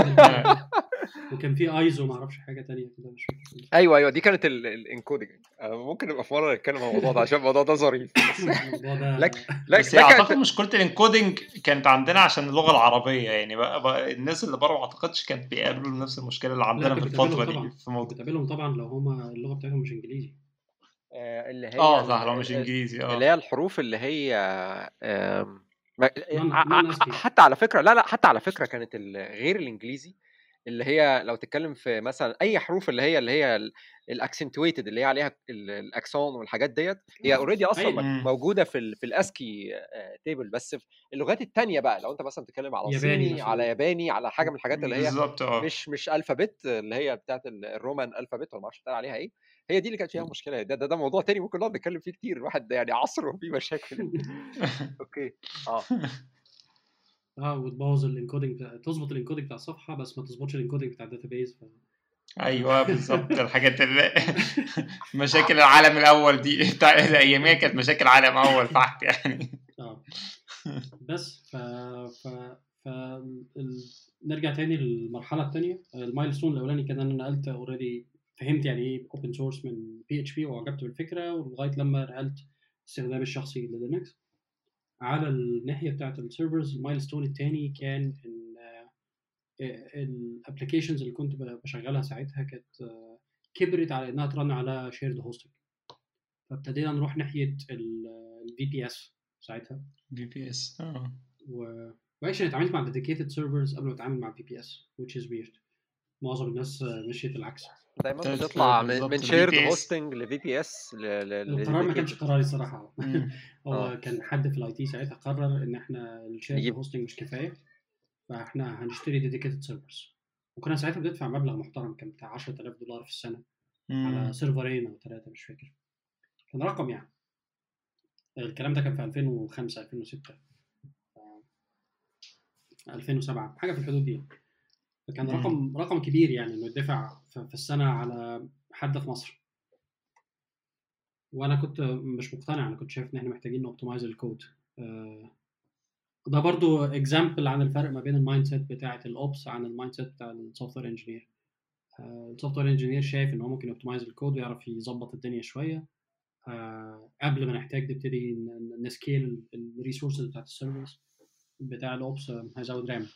وكان في ايزو ما اعرفش حاجه تانية كده مش فاكر ايوه ايوه دي كانت الانكودنج ممكن نبقى في مره نتكلم عن الموضوع ده عشان الموضوع ده ظريف الموضوع ده لك- لا بس لك اعتقد أنت- مشكله الانكودنج كانت عندنا عشان اللغه العربيه يعني بقى, بقى الناس اللي بره ما اعتقدش كانت بيقابلوا نفس المشكله اللي عندنا كانت في الفتره بتقابلهم دي طبعا. في موضوع بتقابلهم طبعا لو هما اللغه بتاعتهم مش انجليزي آه، اللي هي اه صح ال- لو مش ال- انجليزي اللي اه هي الحروف اللي هي آم، ما- non- ع- ع- non-ASCII. حتى على فكره لا لا حتى على فكره كانت ال- غير الانجليزي اللي هي لو تتكلم في مثلا اي حروف اللي هي اللي هي الاكسنتويتد اللي هي عليها ال- الاكسون والحاجات ديت هي اوريدي اصلا أيوة. م- موجوده في ال في الاسكي تيبل بس في اللغات التانية بقى لو انت مثلا بتتكلم على ياباني صيني مثلاً. على ياباني على حاجه من الحاجات اللي هي بالظبط اه مش مش الفابت اللي هي بتاعت ال- الرومان الفابت ولا ما اعرفش بتاع عليها ايه هي دي اللي كانت فيها مشكله ده ده, ده موضوع تاني ممكن نقعد نتكلم فيه كتير الواحد يعني عصر وفيه مشاكل اوكي اه اه وتبوظ الانكودنج بتاع تظبط الانكودنج بتاع الصفحه بس ما تظبطش الانكودنج بتاع الداتابيز ف... ايوه بالظبط الحاجات اللي مشاكل العالم الاول دي بتاع اياميها كانت مشاكل عالم اول تحت يعني اه بس ف ف ف ال... نرجع تاني للمرحله الثانيه المايلستون الاولاني كان انا نقلت اوريدي فهمت يعني ايه اوبن سورس من بي اتش بي واعجبت بالفكره ولغايه لما نقلت استخدامي الشخصي للينكس على الناحيه بتاعت السيرفرز المايلستون الثاني كان ان الابلكيشنز اللي كنت بشغلها ساعتها كانت آه، كبرت على انها ترن على شيرد هوستنج فابتدينا نروح ناحيه الفي بي اس ساعتها بي بي اس اه و واكشلي اتعاملت مع dedicated servers قبل ما اتعامل مع بي بي اس which is weird معظم الناس آه، مشيت العكس دايما بتاعت- بتطلع من, بالظبط من ال شيرد VPS. هوستنج لفي بي اس القرار ما كانش قراري الصراحه مم. هو آه. كان حد في الاي تي ساعتها قرر ان احنا الشيرد نجيب- هوستنج مش كفايه فاحنا هنشتري dedicated servers وكنا ساعتها بندفع مبلغ محترم كان بتاع 10000 دولار في السنه على مم. سيرفرين او ثلاثه مش فاكر كان رقم يعني الكلام ده كان في 2005 2006 آه، 2007 حاجه في الحدود دي فكان مم. رقم رقم كبير يعني انه يدفع في في السنه على حد في مصر وانا كنت مش مقتنع انا كنت شايف ان احنا محتاجين نوبتمايز الكود آه، ده برضو اكزامبل عن الفرق ما بين المايند سيت بتاعه الاوبس عن المايند سيت بتاع السوفت وير انجينير السوفت وير انجينير شايف ان هو ممكن يوبتمايز الكود ويعرف يظبط الدنيا شويه آه، قبل ما نحتاج نبتدي ن- نسكيل الريسورسز بتاعت السيرفرز بتاع الاوبس آه، هيزود رام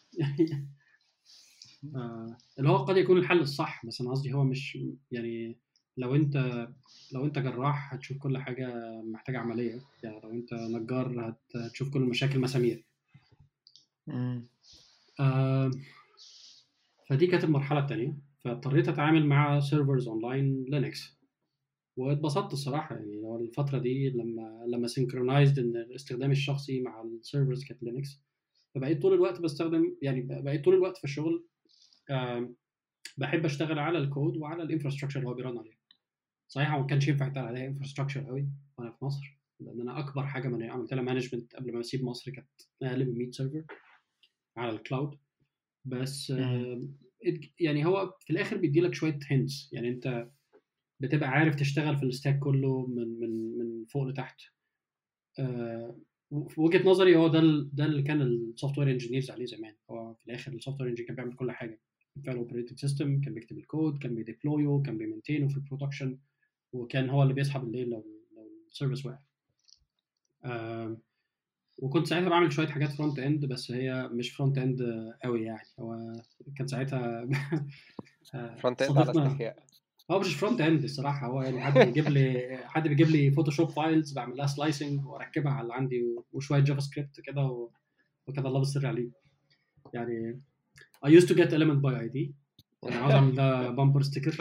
آه، اللي هو قد يكون الحل الصح بس انا قصدي هو مش يعني لو انت لو انت جراح هتشوف كل حاجه محتاجه عمليه يعني لو انت نجار هت- هتشوف كل المشاكل مسامير مم. آه، فدي كانت المرحله الثانيه فاضطريت اتعامل مع سيرفرز اونلاين لينكس واتبسطت الصراحه يعني هو الفتره دي لما لما سينكرونايزد ان الاستخدام الشخصي مع السيرفرز كانت لينكس فبقيت طول الوقت بستخدم يعني بقيت طول الوقت في الشغل آم، بحب اشتغل على الكود وعلى الانفراستراكشر اللي هو بيرن عليه صحيح هو ما كانش ينفع يتقال عليها انفراستراكشر قوي وانا في مصر لان انا اكبر حاجه من عملت لها مانجمنت قبل ما اسيب مصر كانت اقل من 100 سيرفر على الكلاود بس آم، it- يعني هو في الاخر بيدي لك شويه هنتس يعني انت بتبقى عارف تشتغل في الستاك كله من من من فوق لتحت آه، في وجهه نظري هو ده ال- ده اللي كان السوفت وير انجينيرز عليه زمان هو في الاخر السوفت وير انجينير كان بيعمل كل حاجه كان بيعمل اوبريتنج سيستم كان بيكتب الكود كان بيديبلويه كان بيمنتينه في البرودكشن وكان هو اللي بيسحب الليل لو لو السيرفيس وقع آم، وكنت ساعتها بعمل شويه حاجات فرونت اند بس هي مش فرونت اند قوي يعني هو كان ساعتها آه، فرونت اند على صديقنا- استحياء هو مش فرونت اند الصراحه هو يعني حد بيجيب لي حد بيجيب لي فوتوشوب فايلز بعمل لها سلايسنج واركبها على اللي عندي وشويه جافا سكريبت كده و- وكده الله بالسر عليه يعني I used to get element by ID انا عاوز اعمل ده بامبر ستيكر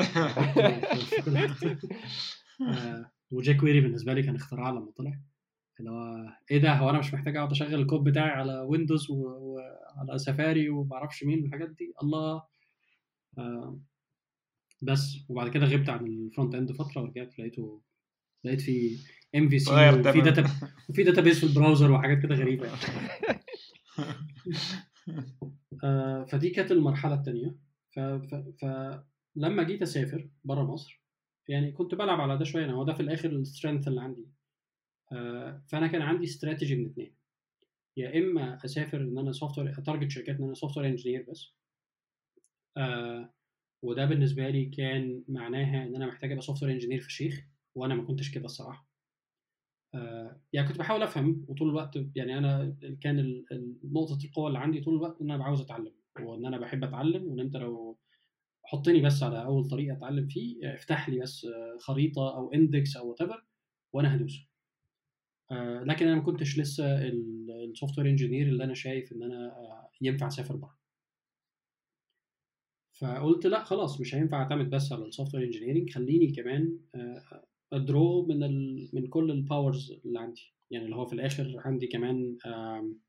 وجي كويري بالنسبه لي كان اختراع لما طلع اللي هو ايه ده هو انا مش محتاج اقعد اشغل الكود بتاعي على ويندوز وعلى سفاري وما اعرفش مين والحاجات دي الله آه، بس وبعد كده غبت عن الفرونت اند فتره ورجعت لقيته لقيت في ام في سي غير وفي تمام. داتا وفي داتا بيس في البراوزر وحاجات كده غريبه يعني. آه، فدي كانت المرحله الثانيه فلما جيت اسافر بره مصر يعني كنت بلعب على ده شويه يعني هو ده في الاخر السترينث اللي عندي آه، فانا كان عندي استراتيجي من اثنين يا اما اسافر ان انا سوفت وير اتارجت شركات ان انا سوفت وير انجينير بس آه، وده بالنسبه لي كان معناها ان انا محتاج ابقى سوفت وير انجينير فشيخ وانا ما كنتش كده الصراحه آه، يعني كنت بحاول افهم وطول الوقت يعني انا كان ال- ال- نقطه القوه اللي عندي طول الوقت ان انا عاوز اتعلم وان انا بحب اتعلم وان انت لو حطني بس على اول طريق اتعلم فيه افتح لي بس آه، خريطه او اندكس او وات وانا هدوس آه، لكن انا ما كنتش لسه السوفت وير انجينير اللي انا شايف ان انا آه، ينفع اسافر بره فقلت لا خلاص مش هينفع اعتمد بس على السوفت وير انجينيرنج خليني كمان آه، ادرو من ال من كل الباورز اللي عندي يعني اللي هو في الاخر عندي كمان آم،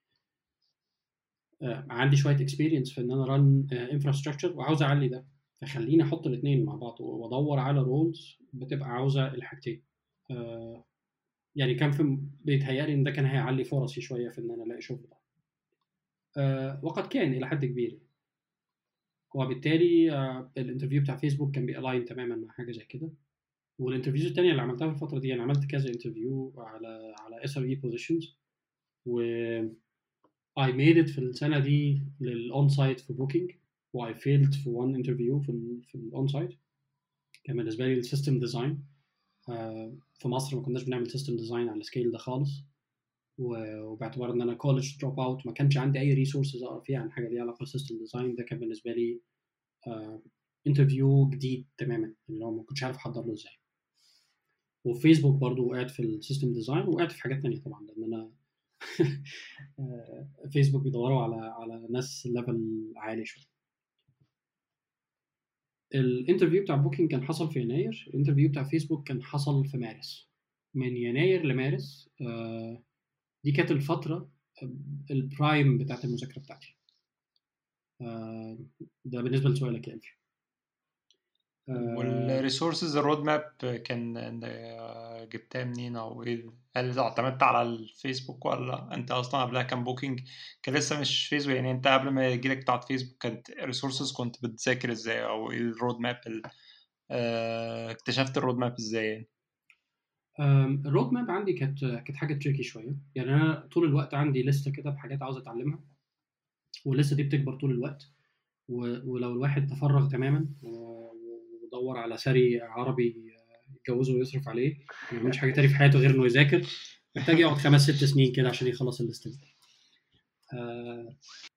آه، عندي شويه اكسبيرينس في ان انا ران انفراستراكشر وعاوز اعلي ده فخليني احط الاثنين مع بعض وادور على رولز بتبقى عاوزه الحاجتين آه، يعني كان في بيتهيألي ان ده كان هيعلي فرصي شويه في ان انا الاقي شغل ده آه، وقد كان الى حد كبير وبالتالي آه، الانترفيو بتاع فيسبوك كان بيالاين تماما مع حاجه زي كده والانترفيوز التانية اللي عملتها في الفترة دي أنا عملت كذا انترفيو على على اس ار اي بوزيشنز و I made it في السنة دي للأون سايت في بوكينج و I failed في one انترفيو في ال في الأون سايت كان بالنسبة لي السيستم ديزاين في مصر ما كناش بنعمل سيستم ديزاين على السكيل ده خالص و- وباعتبار ان انا كولج دروب اوت ما كانش عندي اي ريسورسز اقرا فيها عن حاجه ليها علاقه بالسيستم ديزاين ده كان بالنسبه لي انترفيو جديد تماما اللي هو ما كنتش عارف احضر له ازاي وفي فيسبوك برضو وقعت في السيستم ديزاين وقعت في حاجات تانية طبعا لان انا آه، فيسبوك بيدوروا على على ناس ليفل عالي شويه الانترفيو بتاع بوكينج كان حصل في يناير الانترفيو بتاع فيسبوك كان حصل في مارس من يناير لمارس آه، دي كانت الفتره البرايم بتاعت المذاكره بتاعتي آه، ده بالنسبه لسؤالك يا ألفي آه، والريسورسز الرود ماب كان آه، جبتها منين او ايه هل اعتمدت على الفيسبوك ولا انت اصلا قبلها كان بوكينج كان لسه مش فيسبوك يعني انت قبل ما يجيلك بتاعت فيسبوك كانت ريسورسز كنت بتذاكر ازاي او ايه الرود ماب ال- آه، اكتشفت الرود ماب ازاي يعني أم، الرود ماب عندي كانت كانت حاجه تريكي شويه يعني انا طول الوقت عندي لسته كده بحاجات عاوز اتعلمها واللسته دي بتكبر طول الوقت و- ولو الواحد تفرغ تماما و- ودور على سري عربي يتجوزه ويصرف عليه ما يعملش حاجه تاني في حياته غير انه يذاكر محتاج يقعد خمس ست سنين كده عشان يخلص الليسته دي آه،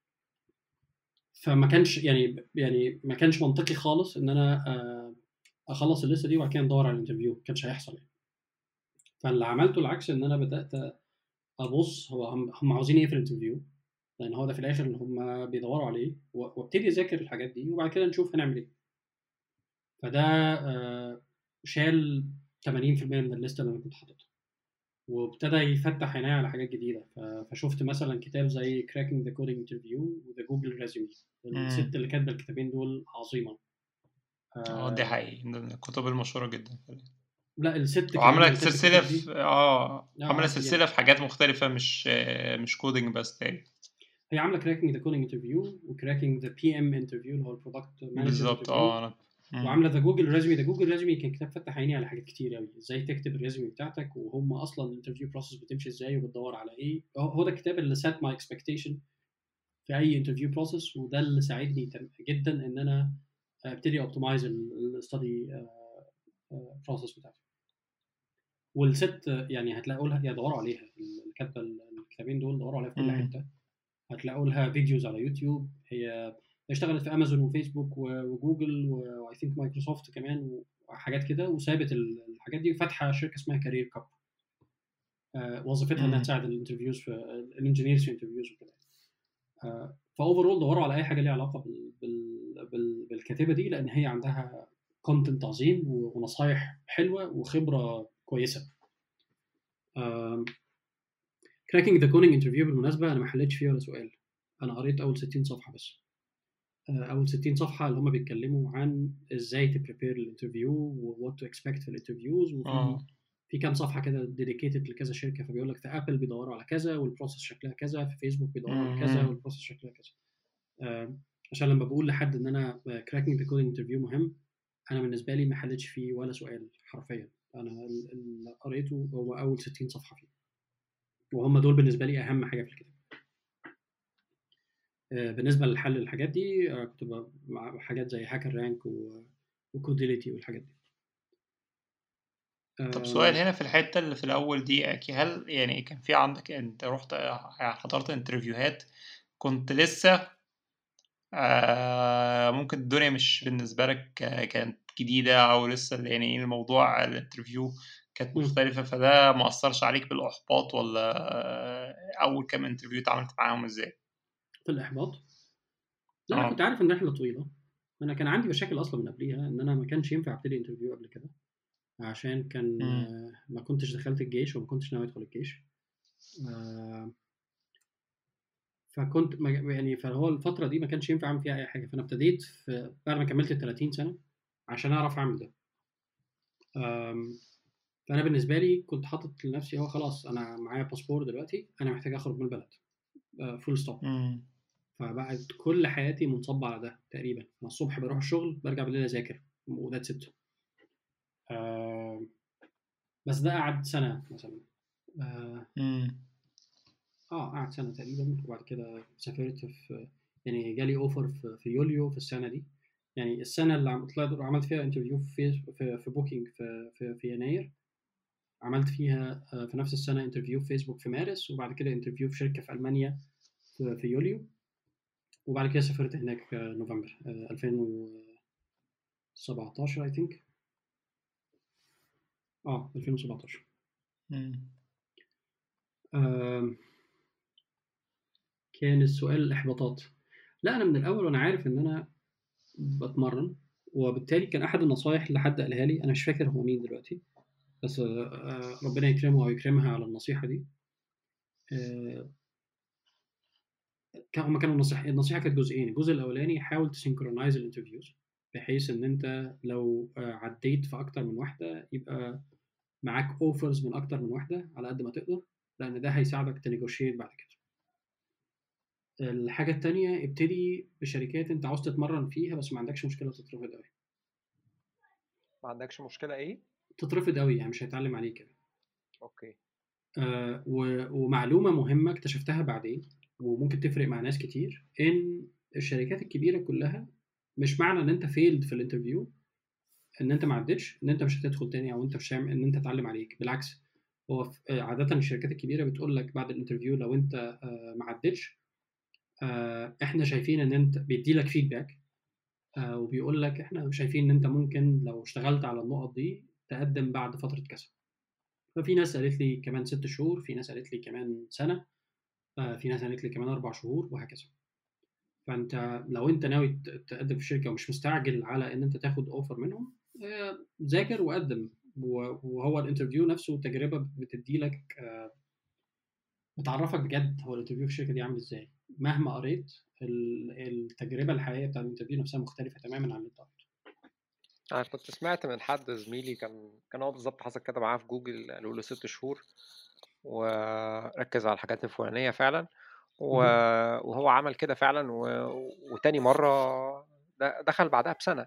فما كانش يعني يعني ما كانش منطقي خالص ان انا آه، اخلص الليسته دي وبعد كده ندور على الانترفيو ما كانش هيحصل يعني فاللي عملته العكس ان انا بدات ابص هو هم هم عاوزين ايه في الانترفيو لان هو ده في الاخر اللي هم بيدوروا عليه و- وابتدي اذاكر الحاجات دي وبعد كده نشوف هنعمل ايه فده آه، شال 80% من الليسته اللي انا كنت حاططها وابتدى يفتح عيني على حاجات جديده ف- فشفت مثلا كتاب زي Cracking the Coding Interview وذا جوجل ريزومي الست اللي كاتبه الكتابين دول عظيمه اه دي حقيقي من الكتب المشهورة جدا لا الست كمان وعملت اللي كاتبة سلسلة الكتاب دي في اه آه، عملت سلسلة يعني في حاجات مختلفة مش آه، مش كودينج بس تاني هي عامله Cracking the Coding Interview وكراكنج ذا بي ام انترفيو اللي هو البرودكت مانجر بالظبط انترفيو اه انا مم. وعامله ذا جوجل ريزومي ذا جوجل ريزومي كان كتاب فتح عيني على حاجات كتير قوي ازاي تكتب الريزومي بتاعتك وهم اصلا الانترفيو بروسس بتمشي ازاي وبتدور على ايه هو هو ده الكتاب اللي سات ماي اكسبكتيشن في اي انترفيو بروسس وده اللي ساعدني تم- جدا ان انا ابتدي اوبتمايز الستدي بروسس بتاعتي والست يعني هتلاقوا لها يدوروا عليها اللي كاتبه الكتابين دول دوروا عليها في كل مم. حته هتلاقوا لها فيديوز على يوتيوب هي اشتغلت في امازون وفيسبوك وجوجل واي ثينك مايكروسوفت كمان وحاجات كده وسابت الحاجات دي وفاتحه شركه اسمها كارير كاب وظيفتها انها تساعد الانترفيوز في الانجينيرز في انترفيوز وكده فاوفر دوروا على اي حاجه ليها علاقه بال بال بال بالكاتبه دي لان هي عندها كونتنت عظيم ونصايح حلوه وخبره كويسه كراكنج ذا كونينج انترفيو بالمناسبه انا ما حلتش فيه ولا سؤال انا قريت اول 60 صفحه بس اول 60 صفحه اللي هم بيتكلموا عن ازاي تبريبير الانترفيو ووات تو اكسبكت في الانترفيوز وفي في كام صفحه كده ديديكيتد لكذا شركه فبيقول لك في ابل بيدوروا على كذا والبروسيس شكلها كذا في فيسبوك بيدوروا على كذا والبروسيس شكلها كذا آه عشان لما بقول لحد ان انا كراكنج ذا كودنج انترفيو مهم انا بالنسبه لي ما حلتش فيه ولا سؤال حرفيا انا اللي قريته هو اول 60 صفحه فيه وهم دول بالنسبه لي اهم حاجه في الكتاب آه بالنسبه لحل الحاجات دي آه كنت مع حاجات زي هاكر رانك وكوديليتي والحاجات دي طب سؤال هنا في الحتة اللي في الأول دي هل يعني كان في عندك أنت رحت حضرت انترفيوهات كنت لسه آه ممكن الدنيا مش بالنسبة لك كانت جديدة أو لسه يعني الموضوع الانترفيو كانت مختلفة فده ما أثرش عليك بالإحباط ولا أول كام انترفيو اتعاملت معاهم إزاي؟ في الإحباط؟ لا أنا كنت عارف إن الرحلة طويلة أنا كان عندي مشاكل أصلا من قبليها إن أنا ما كانش ينفع أبتدي انترفيو قبل كده عشان كان مم. ما كنتش دخلت الجيش وما كنتش ناوي ادخل الجيش فكنت يعني فهو الفتره دي ما كانش ينفع اعمل فيها اي حاجه فانا ابتديت في بعد ما كملت ال 30 سنه عشان اعرف اعمل ده فانا بالنسبه لي كنت حاطط لنفسي هو خلاص انا معايا باسبور دلوقتي انا محتاج اخرج من البلد فول ستوب فبقت كل حياتي منصبه على ده تقريبا انا الصبح بروح الشغل برجع بالليل اذاكر وذاتس ات آه بس ده قعد سنة مثلا آه, اه قعد سنة تقريبا وبعد كده سافرت في يعني جالي اوفر في, في يوليو في السنة دي يعني السنة اللي طلعت عملت فيها انترفيو في في, في بوكينج في, في, في يناير عملت فيها في نفس السنة انترفيو في فيسبوك في مارس وبعد كده انترفيو في شركة في ألمانيا في, في يوليو وبعد كده سافرت هناك نوفمبر 2017 اي ثينك اه 2017 آه كان السؤال الاحباطات لا انا من الاول وانا عارف ان انا بتمرن وبالتالي كان احد النصايح اللي حد قالها لي انا مش فاكر هو مين دلوقتي بس آه ربنا يكرمه ويكرمها على النصيحه دي آه كان هما كانوا النصيحه النصيحه كانت جزئين الجزء الاولاني حاول تسينكرونايز الانترفيوز بحيث ان انت لو عديت في اكتر من واحده يبقى معاك اوفرز من اكتر من واحده على قد ما تقدر لان ده هيساعدك تنيجوشيت بعد كده الحاجة التانية ابتدي بشركات انت عاوز تتمرن فيها بس ما عندكش مشكلة تترفض قوي ما عندكش مشكلة ايه؟ تترفض قوي يعني مش هيتعلم عليك كده اوكي آه ومعلومة مهمة اكتشفتها بعدين وممكن تفرق مع ناس كتير ان الشركات الكبيرة كلها مش معنى ان انت فيلد في الانترفيو ان انت ما عدتش ان انت مش هتدخل تاني او انت مش ان انت اتعلم عليك بالعكس هو عاده الشركات الكبيره بتقول لك بعد الانترفيو لو انت ما عدتش احنا شايفين ان انت بيدي لك فيدباك وبيقول لك احنا شايفين ان انت ممكن لو اشتغلت على النقط دي تقدم بعد فتره كذا ففي ناس قالت لي كمان ست شهور في ناس قالت لي كمان سنه في ناس قالت لي كمان اربع شهور وهكذا فانت لو انت ناوي تقدم في شركه ومش مستعجل على ان انت تاخد اوفر منهم ذاكر وقدم وهو الانترفيو نفسه تجربه بتدي لك بتعرفك بجد هو الانترفيو في الشركه دي عامل ازاي مهما قريت التجربه الحقيقيه بتاع الانترفيو نفسها مختلفه تماما عن اللي انت قريته انا كنت سمعت من حد زميلي كان كان هو بالظبط حصل كده معاه في جوجل قالوا له ست شهور وركز على الحاجات الفلانيه فعلا وهو عمل كده فعلا و... وتاني مره دخل بعدها بسنه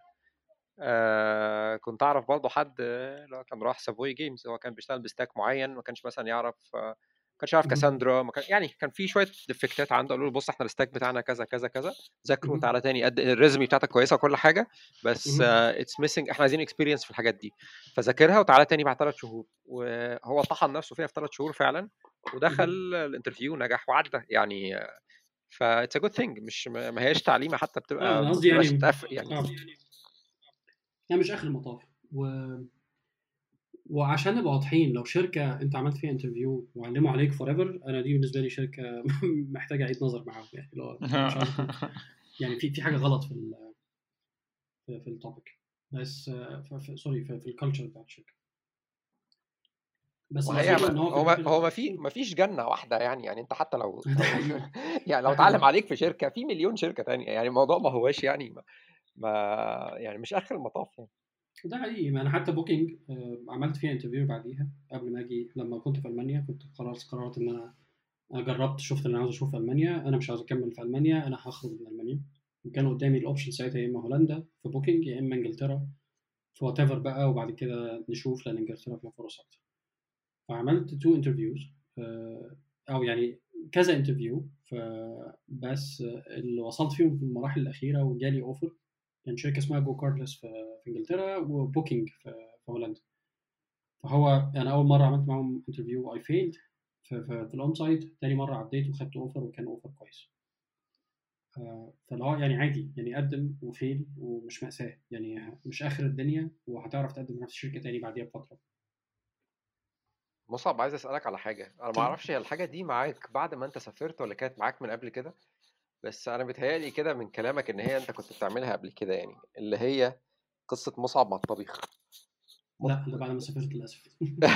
آه كنت اعرف برضه حد اللي هو كان راح سافوي جيمز هو كان بيشتغل بستاك معين ما كانش مثلا يعرف آه ما كانش يعرف كاساندرا ما كان يعني كان في شويه ديفكتات عنده قالوا له بص احنا الستاك بتاعنا كذا كذا كذا ذاكره وتعالى تاني قد الريزمي بتاعتك كويسه وكل حاجه بس اتس uh, ميسنج احنا عايزين اكسبيرينس في الحاجات دي فذاكرها وتعالى تاني بعد ثلاث شهور وهو طحن نفسه فيها في ثلاث شهور فعلا ودخل الانترفيو نجح وعدى يعني ف اتس ا جود ثينج مش ما ما هياش تعليمه حتى اه بتبقى انا ما قصدي بتبقاش يعني تقف يعني اه يعني مش اخر المطاف و... وعشان نبقى واضحين لو شركه انت عملت فيها انترفيو وعلموا عليك فور ايفر انا دي بالنسبه لي شركه محتاجه اعيد نظر معاهم يعني لو مش عايز أكون- يعني في في حاجه غلط في ال في, في التوبيك بس آه، ف- ف- سوري في, في الكالتشر بتاعت الشركه بس وهي الفكره ما ان هو في هو ما الاخر هو ما في ما فيش جنة واحدة يعني يعني انت حتى لو ده لو حقيقي يعني لو ده اتعلم حقيقي عليك في شركة في مليون شركة تانية يعني الموضوع ما هواش يعني ما, ما يعني مش اخر المطاف يعني ده حقيقي ما انا حتى بوكينج آه، عملت فيها انترفيو بعديها قبل ما اجي لما كنت في المانيا كنت خلاص قررت ان انا انا جربت شفت اللي انا عاوز اشوفه في المانيا انا مش عاوز اكمل في المانيا انا هخرج من المانيا وكان قدامي الاوبشن ساعتها يا اما هولندا في بوكينج يا اما انجلترا في وات ايفر بقى وبعد كده نشوف لان انجلترا فيها فرص اكتر فعملت تو انترفيوز او يعني كذا انترفيو بس اللي وصلت فيهم في المراحل الاخيره وجالي اوفر كان شركه اسمها جو كاردلس في في انجلترا وبوكينج في في هولندا فهو انا اول مره عملت معاهم انترفيو اي فيلد في, في, في الاون سايت تاني مره عديت وخدت اوفر وكان اوفر كويس آه، فاللي هو يعني عادي يعني قدم وفيل ومش مأساة يعني مش آخر الدنيا وهتعرف تقدم نفس الشركة تاني بعديها بفترة مصعب عايز اسألك على حاجة انا ما اعرفش هي الحاجة دي معاك بعد ما انت سافرت ولا كانت معاك من قبل كده بس انا بيتهيألي كده من كلامك ان هي انت كنت بتعملها قبل كده يعني اللي هي قصة مصعب مع الطبيخ لا ده بعد ما سافرت للأسف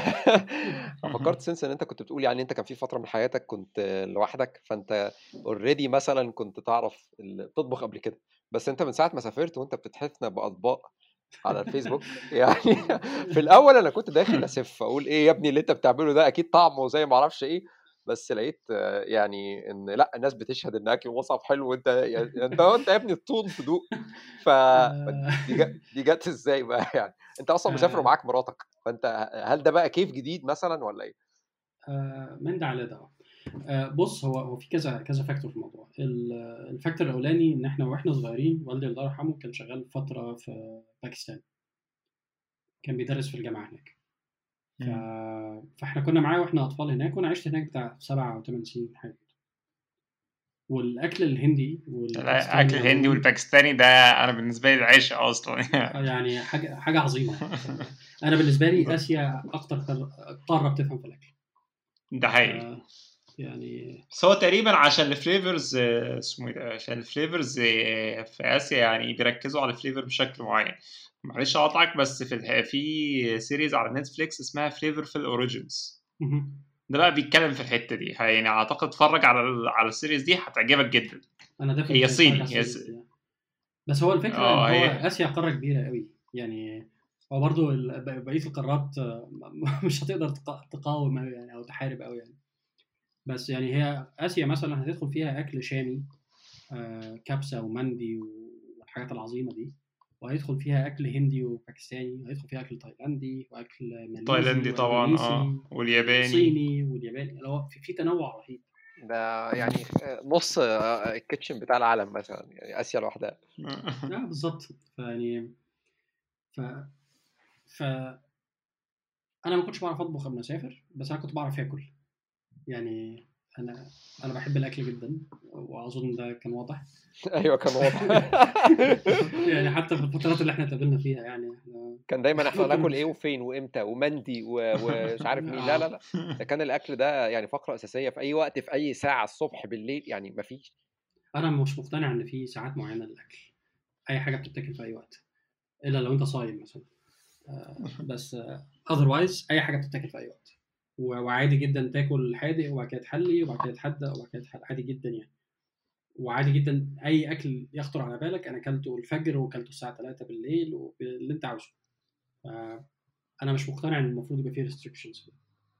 انا فكرت سنس ان انت كنت بتقول يعني انت كان في فتره من حياتك كنت لوحدك فانت اوريدي مثلا كنت تعرف ال- تطبخ قبل كده بس انت من ساعه ما سافرت وانت بتتحفنا باطباق على الفيسبوك يعني في الاول انا كنت داخل اسف اقول ايه يا ابني اللي انت بتعمله ده اكيد طعمه زي ما اعرفش ايه بس لقيت آه، يعني ان لا الناس بتشهد ان اكل مصعب حلو وانت يعني انت انت يا ابني الطول تدوق ف دي جت دي جت ازاي بقى يعني انت اصلا مسافر آه، ومعاك مراتك فانت هل ده بقى كيف جديد مثلا ولا ايه؟ آه، من ده على ده آه. آه، بص هو هو في كذا كذا فاكتور في الموضوع ال- الفاكتور الاولاني ان احنا واحنا صغيرين والدي الله يرحمه كان شغال فتره في باكستان كان بيدرس في الجامعه هناك ف... فاحنا كنا معاه واحنا اطفال هناك وانا عشت هناك بتاع سبع او ثمان سنين حاجه والاكل الهندي الاكل والباكستاني الهندي عموما والباكستاني ده انا بالنسبه لي العيش اصلا يعني حاجه حاجه عظيمه انا بالنسبه لي اسيا اكتر قار- قاره بتفهم في الاكل ده حقيقي آه، يعني بس هو تقريبا عشان الفليفرز آه، اسمه ايه ده عشان الفليفرز آه، في اسيا يعني بيركزوا على الفليفر بشكل معين معلش اقطعك بس في الح- في سيريز على نتفليكس اسمها فليفرفul اوريجينز مهم. ده بقى بيتكلم في الحته دي يعني اعتقد اتفرج على ال- على السيريز دي هتعجبك جدا انا ده هي كنت صيني بتفرج على هي السيريز س... دي بس هو الفكره ان اه هو هي اسيا قاره كبيره قوي يعني هو برضو ال- ب- بقيه القارات آه، م- مش هتقدر تقا- تقاوم قوي يعني او تحارب قوي يعني بس يعني هي اسيا مثلا هتدخل فيها اكل شامي آه، كبسه ومندي والحاجات العظيمه دي وهيدخل فيها اكل هندي وباكستاني وهيدخل فيها اكل تايلاندي واكل ماليزي تايلاندي طبعا اه واندونيسي والياباني وصيني والياباني اللي هو في, في تنوع رهيب ده يعني نص الكيتشن بتاع العالم مثلا يعني اسيا لوحدها اه بالظبط فيعني ف ف انا ما كنتش بعرف اطبخ قبل ما اسافر بس انا كنت بعرف اكل يعني انا انا بحب الاكل جدا واظن ده كان واضح ايوه كان واضح يعني حتى في الفترات اللي احنا اتقابلنا فيها يعني احنا كان دايما احنا ناكل ايه وفين وامتى ومندي و- ومش عارف مين لا لا لا ده كان الاكل ده يعني فقره اساسيه في اي وقت في اي ساعه الصبح بالليل يعني مفيش انا مش مقتنع ان في ساعات معينه للاكل اي حاجه بتتاكل في اي وقت الا لو انت صايم مثلا آه، بس اذروايز اي حاجه بتتاكل في اي وقت و- وعادي جدا تاكل حادق وبعد كده تحلي وبعد كده تحدق وبعد كده تحلي عادي جدا يعني وعادي جدا اي اكل يخطر على بالك انا اكلته الفجر واكلته الساعه 3 بالليل واللي انت عاوزه ف- انا مش مقتنع ان المفروض يبقى فيه ريستريكشنز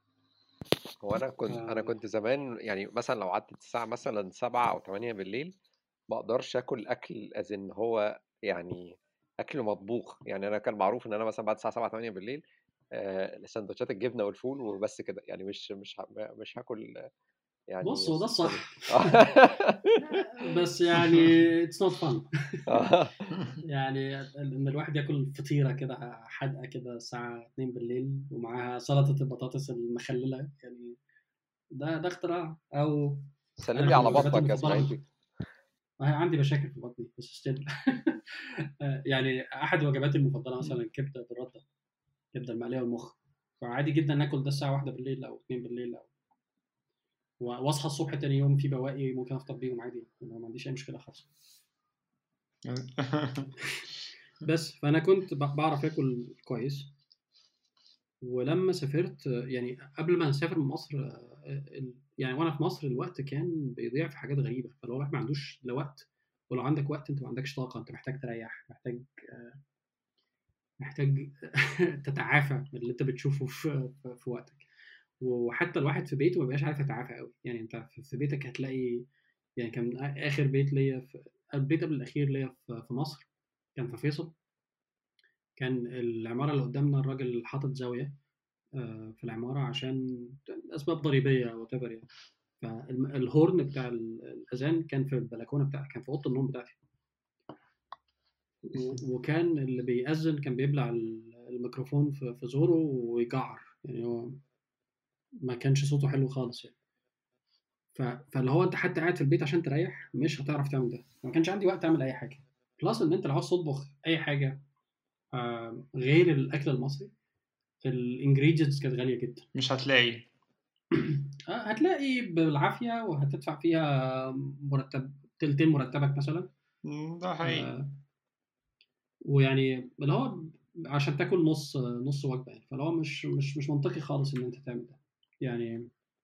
هو انا كنت انا آه. كنت زمان يعني مثلا لو عدت الساعه مثلا 7 او 8 بالليل ما اقدرش اكل اكل از ان هو يعني اكل مطبوخ يعني انا كان معروف ان انا مثلا بعد الساعه 7 8 بالليل آه، سندوتشات الجبنه والفول وبس كده يعني مش مش ه- مش هاكل يعني بص هو ده صبح. الصح بس يعني اتس نوت فن آه. يعني ان الواحد ياكل فطيره كده حادقه كده الساعه 2 بالليل ومعاها سلطه البطاطس المخلله يعني ده ده اختراع او سلم أنا لي على الوجبات بطنك يا المفضلة اسماعيل أنا عندي مشاكل في بطني بس ستيل يعني أحد وجباتي المفضلة مثلا كبدة بالردة كبدة المقلية والمخ فعادي جدا ناكل ده الساعة واحدة بالليل أو اتنين بالليل أو و- واصحى الصبح تاني يوم في بواقي ممكن افطر بيهم عادي أنا ما عنديش اي مشكله خالص بس فانا كنت ب- بعرف اكل كويس ولما سافرت يعني قبل ما نسافر من مصر آه، ال- يعني وانا في مصر الوقت كان بيضيع في حاجات غريبه فلو الواحد ما عندوش لا وقت ولو عندك وقت انت ما عندكش طاقه انت محتاج تريح محتاج آه، محتاج تتعافى من اللي انت بتشوفه في, في- في وقتك وحتى الواحد في بيته ما بيبقاش عارف يتعافى قوي يعني انت في- في بيتك هتلاقي يعني كان اخر بيت ليا في البيت قبل الاخير ليا في في مصر كان في فيصل كان العماره اللي قدامنا الراجل حاطط زاويه آه، في العماره عشان اسباب ضريبيه او whatever يعني فالهورن بتاع ال- الاذان كان في البلكونه بتاع كان في اوضه النوم بتاعتي و- وكان اللي بيأذن كان بيبلع ال- الميكروفون في في زوره ويجعر يعني هو ما كانش صوته حلو خالص يعني ف... فاللي هو انت حتى قاعد في البيت عشان تريح مش هتعرف تعمل ده ما كانش عندي وقت اعمل اي حاجه بلس ان انت لو عاوز تطبخ اي حاجه آه، غير الاكل المصري الانجريدينتس كانت غاليه جدا مش هتلاقي آه، هتلاقي بالعافيه وهتدفع فيها مرتب تلتين مرتبك مثلا مم، ده حقيقي آه، ويعني اللي هو عشان تاكل نص نص وجبه يعني فاللي هو مش مش مش منطقي خالص ان انت تعمل ده يعني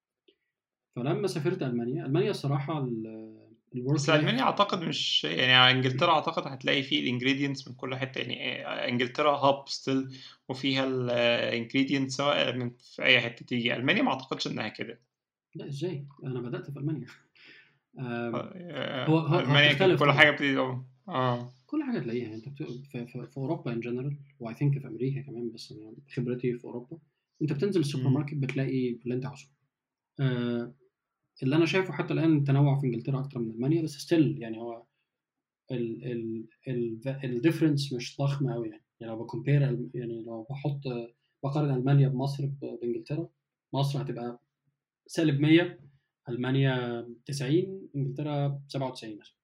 فلما سافرت المانيا المانيا الصراحه الورك بس المانيا اعتقد مش يعني انجلترا اعتقد هتلاقي فيه الانجريدينتس من كل حته يعني انجلترا هاب ستيل وفيها الانجريدينتس سواء من في اي حته تيجي المانيا ما اعتقدش انها كده لا ازاي انا بدات في المانيا آم، آه، هو- هو المانيا كان بتختلف كل طبعاً. حاجه بتيجي اه كل حاجه تلاقيها يعني انت بت... في, في, في اوروبا ان جنرال واي ثينك في امريكا كمان بس انا خبرتي في اوروبا انت بتنزل السوبر مم. ماركت بتلاقي اللي انت عاوزه آه اللي انا شايفه حتى الان تنوع في انجلترا اكتر من المانيا بس ستيل يعني هو ال ال ال الديفرنس مش ضخم قوي يعني يعني لو بكمبير يعني لو بحط بقارن المانيا بمصر ب- بانجلترا مصر هتبقى سالب 100 المانيا 90 انجلترا 97 مثلا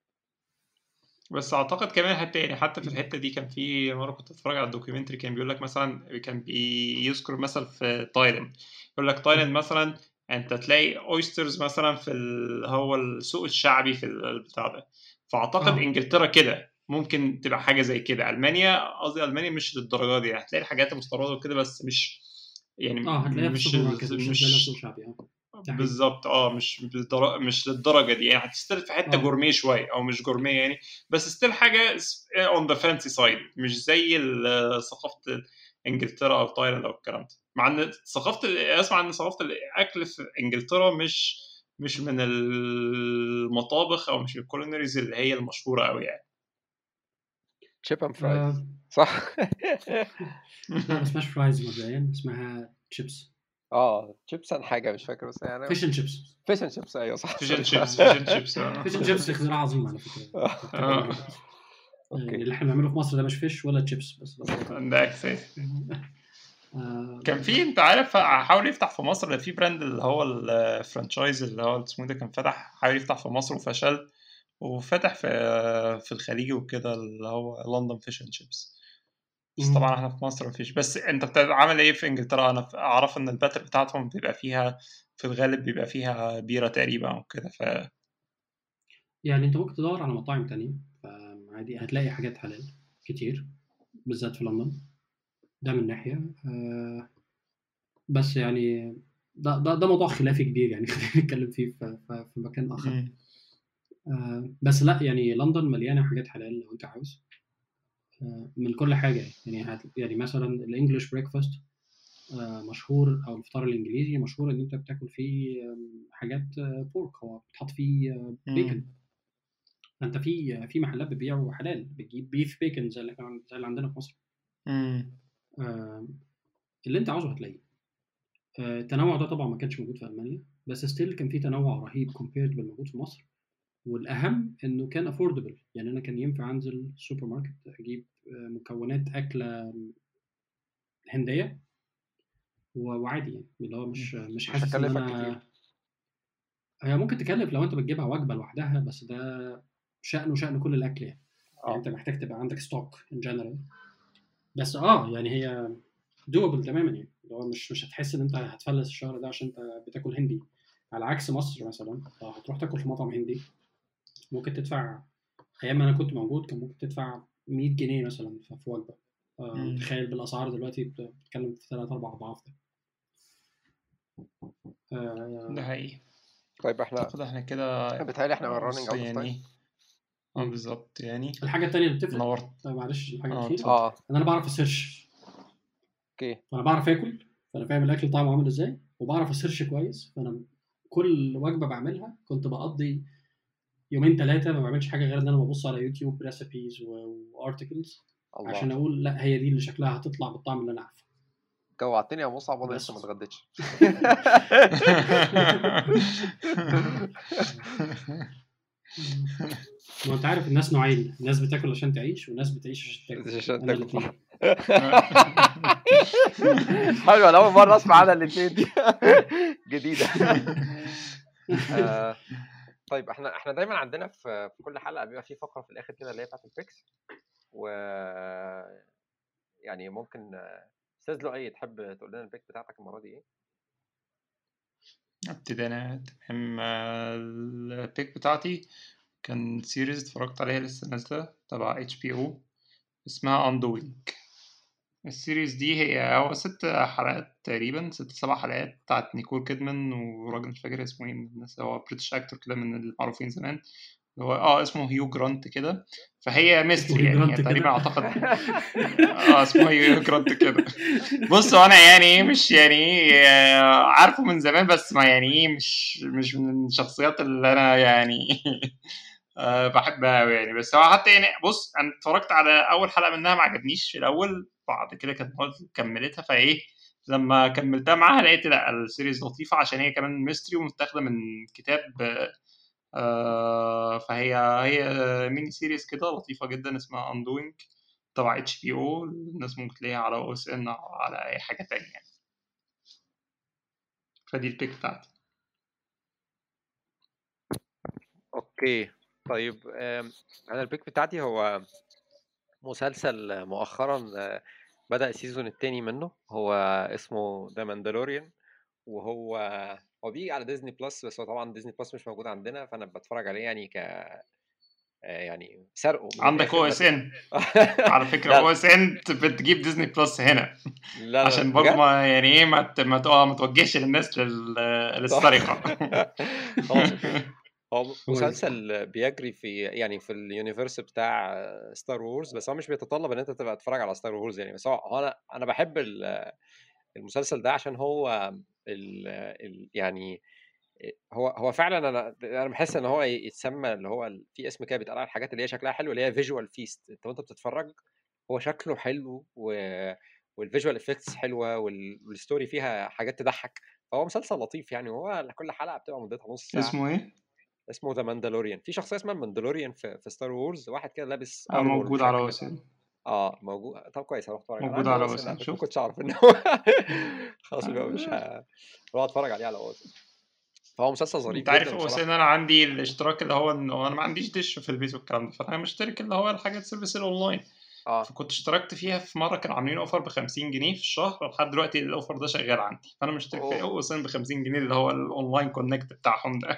بس اعتقد كمان حتى يعني حتى في الحته دي كان في مره كنت اتفرج على الدوكيومنتري كان بيقول لك مثلا كان بيذكر مثلا في تايلاند يقول لك تايلاند مثلا انت تلاقي اويسترز مثلا في ال... هو السوق الشعبي في البتاع ده فاعتقد آه. انجلترا كده ممكن تبقى حاجه زي كده المانيا قصدي المانيا مش للدرجه دي يعني هتلاقي الحاجات مستورده وكده بس مش يعني اه هتلاقيها في مش السوبر ال- ماركت مش مش هتلاقيها في السوق الشعبي اه ده حقيقي. بالظبط اه مش بالدر... مش للدرجه دي يعني هتستل في حته آه. جورميه شويه او مش جورميه يعني بس ستيل حاجه اون ذا فانسي سايد مش زي ال- ثقافه انجلترا او تايلاند او الكلام ده مع ان ثقافه ال- اسمع ان ثقافه الاكل في انجلترا مش مش من المطابخ او مش الكولينريز اللي هي المشهوره قوي يعني تشيب اند فرايز آه، صح لا ما اسمهاش فرايز مبدئيا اسمها تشيبس اه تشيبس اند حاجه مش فاكر بس يعني فيش اند شيبس فيش اند شيبس ايوه صح فيش اند شيبس فيش اند شيبس فيش اند شيبس اختراع عظيم على فكره آه. اوكي يعني اللي احنا بنعمله في مصر ده مش فيش ولا تشيبس بس بس ده اساسي آه، كان في انت عارف حاول يفتح في مصر في براند اللي هو الفرانشايز اللي هو اسمه ده كان فتح حاول يفتح في مصر وفشل وفتح في في الخليج وكده اللي هو لندن فيش اند شيبس بس مم. طبعا احنا في مصر مفيش بس انت بتعمل ايه في انجلترا انا ف- اعرف ان الباتر بتاعتهم بيبقى فيها في الغالب بيبقى فيها بيرة تقريبا او كده ف يعني انت ممكن تدور على مطاعم تانية فعادي هتلاقي حاجات حلال كتير بالذات في لندن ده من ناحية آه، بس يعني ده ده ده موضوع خلافي كبير يعني خلينا نتكلم فيه في, في, في مكان آخر مم. آه، بس لا يعني لندن مليانة حاجات حلال لو انت عاوز آه، من كل حاجة يعني هت يعني مثلا الانجليش بريكفاست مشهور او الفطار الانجليزي مشهور ان انت بتاكل فيه آم، حاجات بورك هو بتحط فيه آه، بيكن مم. فانت في في محلات بتبيعه حلال بتجيب بيف بيكن زي اللي كان زي اللي عندنا في مصر مم. آه، اللي انت عاوزه هتلاقيه آه، التنوع ده طبعا ما كانش موجود في المانيا بس ستيل كان في تنوع رهيب كومبيرد بالموجود في مصر والاهم انه كان افوردبل يعني انا كان ينفع انزل السوبر ماركت اجيب آه، مكونات اكله هنديه و- وعادي يعني اللي هو مش مش مش حاسس ان هكلفك انا كتير. هي ممكن تكلف لو انت بتجيبها وجبه لوحدها بس ده شأنه شأن كل الاكل يعني يعني اه انت محتاج تبقى عندك ستوك ان جنرال بس اه يعني هي دوبل تماما يعني اللي هو مش مش هتحس ان انت هتفلس الشهر ده عشان انت بتاكل هندي على عكس مصر مثلا لو هتروح تاكل في مطعم هندي ممكن تدفع ايام ما انا كنت موجود كان ممكن تدفع 100 جنيه مثلا في في وجبه آه، مم. تخيل بالاسعار دلوقتي بت- بتتكلم في 3 4 اضعاف ده آه، ده حقيقي طيب احنا اعتقد احنا كده بيتهيألي احنا running بص out of time. يعني اه بالظبط يعني الحاجه الثانيه اللي بتفرق نورت آه، معلش الحاجه اه الاخيره اتفضل اه ان انا بعرف اسيرش اوكي فانا بعرف اكل فانا فاهم الاكل طعمه عامل ازاي وبعرف اسيرش كويس فانا كل وجبه بعملها كنت بقضي يومين ثلاثه ما بعملش حاجه غير ان انا ببص على يوتيوب ريسبيز وارتكلز عشان الله اقول لا هي دي اللي شكلها هتطلع بالطعم اللي انا عارفه جوعتني يا مصعب وانا بس. لسه ما اتغديتش ما انت عارف الناس نوعين ناس بتاكل عشان تعيش وناس بتعيش عشان تاكل عشان انا تاكل الاثنين حلو انا اول مره اسمع عنها الاثنين دي جديده آه، طيب احنا احنا دايما عندنا في في كل حلقه بيبقى في فقره في الاخر كده اللي هي بتاعت البيكس و يعني ممكن آه، استاذ لؤي تحب تقول لنا البيك بتاعتك المره دي ايه؟ ابتدينا تمام آه، البيك بتاعتي كان سيريز اتفرجت عليها لسه نازلة تبع اتش بي او اسمها Undoing السيريز دي هي هو ست حلقات تقريبا ست سبع حلقات بتاعت نيكول كيدمان وراجل مش فاكر اسمه ايه من الناس هو بريتش اكتور كده من المعروفين زمان اللي هو اه اسمه هيو جرانت كده فهي ميستري هيو يعني هي جرانت تقريبا كده؟ اعتقد اه اسمه هيو جرانت كده بص هو انا يعني ايه مش يعني ايه آه، عارفه من زمان بس ما يعني ايه مش مش من الشخصيات اللي انا يعني آه، بحبها قوي يعني بس هو حتى يعني بص انا اتفرجت على اول حلقه منها ما عجبنيش في الاول بعد كده كانت مامتي كملتها فايه لما كملتها معاها لقيت لا السيريز لطيفه عشان هي كمان ميستري ومتاخده من كتاب آه، آه، فهي هي ميني سيريز كده لطيفه جدا اسمها اندوينج تبع اتش بي او الناس ممكن تلاقيها على او اس ان او على اي حاجه تانية يعني فدي البيك بتاعتي اوكي طيب آم، انا البيك بتاعتي هو مسلسل مؤخرا آه، بدأ السيزون التاني منه هو اسمه ذا ماندالوريان وهو هو بيجي على ديزني بلس بس هو طبعا ديزني بلس مش موجود عندنا فانا بتفرج عليه يعني ك آه، يعني سرقه من عندك الآخر او بس اس ان على فكره لا او اس ان بتجيب ديزني بلس هنا لا لا عشان برضه بجد ما يعني ايه ما ت- ما ت- آه، ما توجهش للناس لل- للسرقه خلاص اوكي هو كويس مسلسل بيجري في يعني في اليونيفرس بتاع ستار وورز بس هو مش بيتطلب ان انت تبقى تتفرج على ستار وورز يعني بس هو هو انا انا بحب ال- المسلسل ده عشان هو ال ال يعني هو هو فعلا انا انا بحس ان هو يتسمى اللي هو ال- في اسم كده بيتقال على الحاجات اللي هي شكلها حلو اللي هي فيجوال فيست انت وانت بتتفرج هو شكله حلو و والفيجوال افكتس حلوه وال- والستوري فيها حاجات تضحك فهو مسلسل لطيف يعني وهو كل حلقه بتبقى مدتها نص ساعه اسمه ايه؟ اسمه ذا ماندالوريان في شخصيه اسمها ماندالوريان في, في ستار وورز واحد كده لابس آه، ارمور موجود على او بشكل اس ان اه موجود طب كويس هروح اتفرج انا موجود عندي على او او اس اس ان على ان فكره ما شفت كنتش اعرف ان هو خلاص يبقى مش ه... هروح اتفرج عليه على او اس ان فهو مسلسل ظريف انت عارف جدا او اس ان بصراحه انا عندي الاشتراك اللي هو انه انا ما عنديش دش في البيت والكلام ده فانا مشترك اللي هو الحاجات سيرفيس الاونلاين اه فكنت اشتركت فيها في مره كانوا عاملين اوفر ب 50 جنيه في الشهر لحد دلوقتي الاوفر ده شغال عندي فانا مشترك في اوه او اس ان ب 50 جنيه اللي هو الاونلاين كونكت بتاعهم ده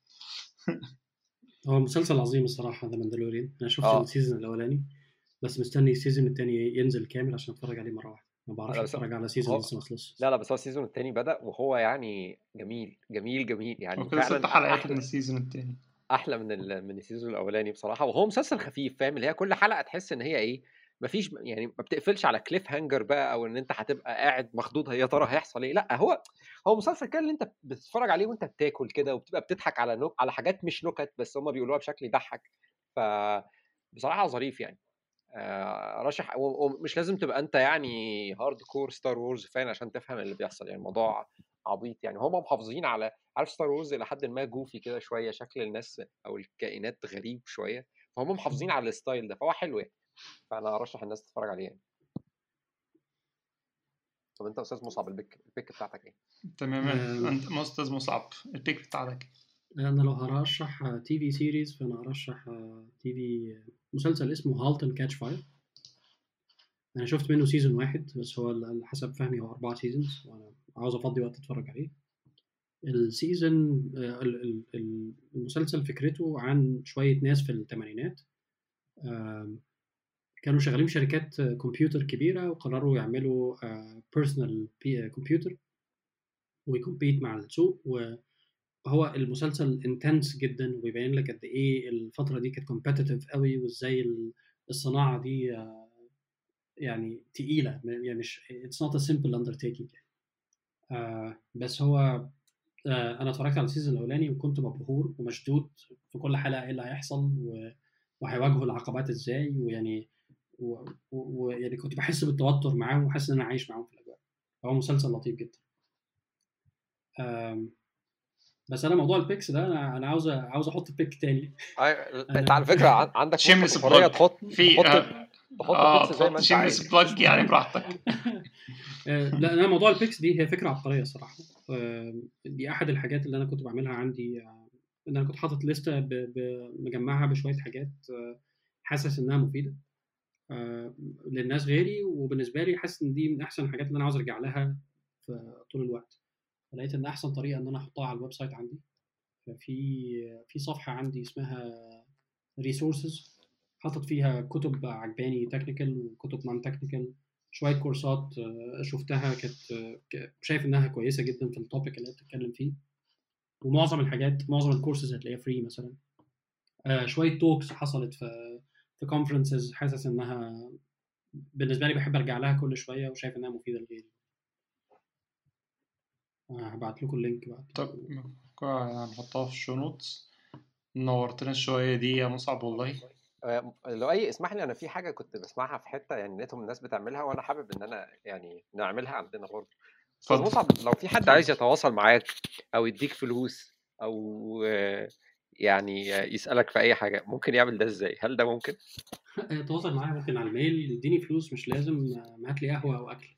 هو مسلسل عظيم الصراحه ذا ماندالوريان انا شفت اه السيزون الاولاني بس مستني السيزون الثاني ينزل كامل عشان اتفرج عليه مره واحده ما بعرفش لا بس اتفرج على سيزون هو لسه ما خلصش لا لا بس هو السيزون التاني بدأ وهو يعني جميل جميل جميل يعني وكده ست فعلا حلقات من احلى السيزون التاني احلى من ال... من السيزون الاولاني بصراحه وهو مسلسل خفيف فاهم اللي هي كل حلقه تحس ان هي ايه مفيش يعني ما بتقفلش على كليف هانجر بقى او ان انت هتبقى قاعد مخضوض يا ترى هيحصل ايه لا هو هو مسلسل كده اللي انت بتتفرج عليه وانت بتاكل كده وبتبقى بتضحك على نك... على حاجات مش نكت بس هم بيقولوها بشكل يضحك ف بصراحه ظريف يعني آه، رشح و- ومش لازم تبقى انت يعني هارد كور ستار وورز فان عشان تفهم اللي بيحصل يعني الموضوع عبيط يعني هم محافظين على عارف ستار وورز الى حد ما جوفي كده شويه شكل الناس او الكائنات غريب شويه فهم محافظين على الستايل ده فهو حلو يعني فانا ارشح الناس تتفرج عليه يعني طب انت يا استاذ مصعب البيك البيك بتاعتك ايه؟ تماما آم، انت ما استاذ مصعب البيك بتاعتك انا لو هرشح تي في سيريز فانا هرشح تي في مسلسل اسمه هالت اند كاتش فاير انا شفت منه سيزون واحد بس هو ال- على حسب فهمي هو اربعة سيزونز وانا عاوز افضي وقت اتفرج عليه السيزون آه، ال- ال- ال- المسلسل فكرته عن شوية ناس في الثمانينات آم، كانوا شغالين في شركات كمبيوتر كبيرة وقرروا يعملوا بيرسونال كمبيوتر ويكمبيت مع السوق وهو المسلسل انتنس جدا وبيبين لك قد ايه الفترة دي كانت كومبetitive قوي وازاي ال- الصناعة دي آه، يعني تقيلة يعني مش it's not a simple undertaking يعني. آه بس هو آه انا اتفرجت على السيزون الاولاني وكنت مبهور ومشدود في كل حلقة ايه اللي هيحصل و- وهيواجهوا العقبات ازاي ويعني و- و- ويعني كنت بحس بالتوتر معاهم وحاسس ان انا عايش معاهم في الاجواء هو مسلسل لطيف جدا آم، بس انا موضوع البيكس ده انا انا عاوز عاوز احط بيك تاني أي- انت على فكره عن- عندك Shameless مطلق الحريه plug. تحط في تحط آه، تحط اه بيكس زي ما تحط انت عايز شيمليس بلاج يعني براحتك آه، لا انا موضوع البيكس دي هي فكره عبقريه الصراحه آه، دي احد الحاجات اللي انا كنت بعملها عندي آه، ان انا كنت حاطط لسته ب- ب- مجمعها بشويه حاجات آه، حاسس انها مفيده آه، للناس غيري وبالنسبه لي حاسس ان دي من احسن الحاجات اللي انا عاوز ارجع لها في طول الوقت فلقيت ان احسن طريقه ان انا احطها على الويب سايت عندي ففي في صفحه عندي اسمها ريسورسز حاطط فيها كتب عجباني تكنيكال وكتب نون تكنيكال شويه كورسات آه، شفتها كانت آه، ك- شايف انها كويسه جدا في التوبيك اللي هي بتتكلم فيه ومعظم الحاجات معظم الكورسز هتلاقيها فري مثلا آه، شويه توكس حصلت في في كونفرنسز حاسس انها بالنسبه لي بحب ارجع لها كل شويه وشايف انها مفيده لغيري آه، هبعت لكم اللينك بعد طب هنحطها في الشو نوتس نورتنا شوية دي يا مصعب والله آه، لو اي اسمح لي انا في حاجه كنت بسمعها في حته يعني لقيتهم الناس بتعملها وانا حابب ان انا يعني نعملها عندنا برضه استاذ اتفضل مصعب لو في حد عايز يتواصل معاك او يديك فلوس او آه، يعني آه، يسالك في اي حاجه ممكن يعمل ده ازاي هل ده ممكن آه، تواصل معايا ممكن على الميل يديني فلوس مش لازم آه، هات لي قهوه او اكل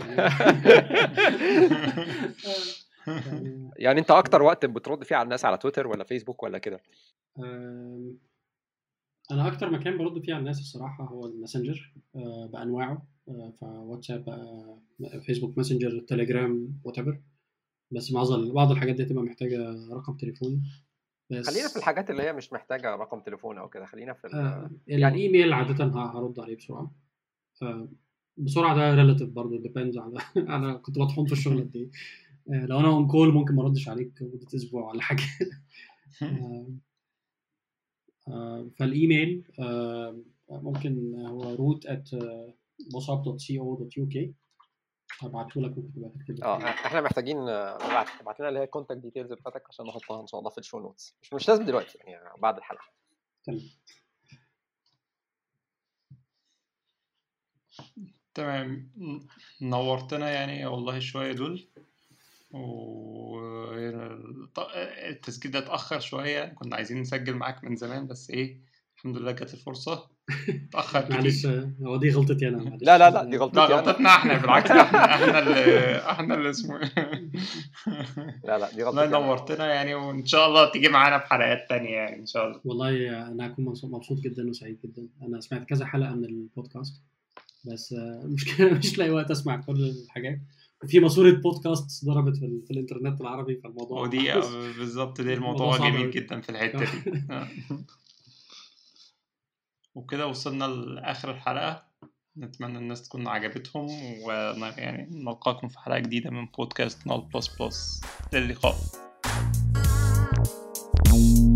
يعني يعني انت اكتر وقت بترد فيه على الناس على تويتر ولا فيسبوك ولا كده آم، انا اكتر مكان برد فيه على الناس الصراحه هو الماسنجر آه، بانواعه آه، فواتساب بقى فيسبوك ماسنجر تليجرام وات بس معظم بعض الحاجات دي هتبقى محتاجه رقم تليفون بس خلينا في الحاجات اللي هي مش محتاجه رقم تليفون او كده خلينا في ال- آه، يعني الايميل عاده ه- هرد عليه بسرعه آه، بسرعه ده ريلاتيف برضه ديبيندز على انا كنت مطحون في الشغل قد ايه آه، لو انا اون كول ممكن ما اردش عليك مده اسبوع ولا حاجه آه، آه، فالايميل آه، ممكن هو root at mosab.co.uk هبعته لك ممكن تبقى تكتب اه احنا محتاجين آه، نبعت تبعت لنا اللي هي الكونتاكت ديتيلز بتاعتك عشان نحطها ان شاء الله في الشو نوتس مش مش لازم دلوقتي يعني بعد الحلقه تمام تمام نورتنا يعني والله شوية دول والتسجيل ده اتأخر شوية كنا عايزين نسجل معاك من زمان بس ايه الحمد لله جت الفرصة اتأخر معلش كتير آه، هو دي غلطتي انا معلش لا لا لا دي لا غلطتي انا غلطتنا احنا بالعكس ده احنا احنا اللي احنا اللي اسمه ايه لا لا دي والله غلطتي انا نورتنا يعني وان شاء الله تيجي معانا في حلقات تانية يعني ان شاء الله والله انا هكون مبسوط مبسوط جدا وسعيد جدا انا سمعت كذا حلقه من البودكاست بس آه، المشكله مش لاقي وقت اسمع كل الحاجات وفي ماسوره بودكاست ضربت في, ال- في الانترنت العربي فالموضوع ودي بالظبط دي الموضوع الموضوع صعب جميل أوي. جدا في الحتة دي آه. وكده وصلنا لآخر الحلقة نتمنى الناس تكون عجبتهم ويعني نلقاكم في حلقة جديدة من بودكاست نال بلس بلس للقاء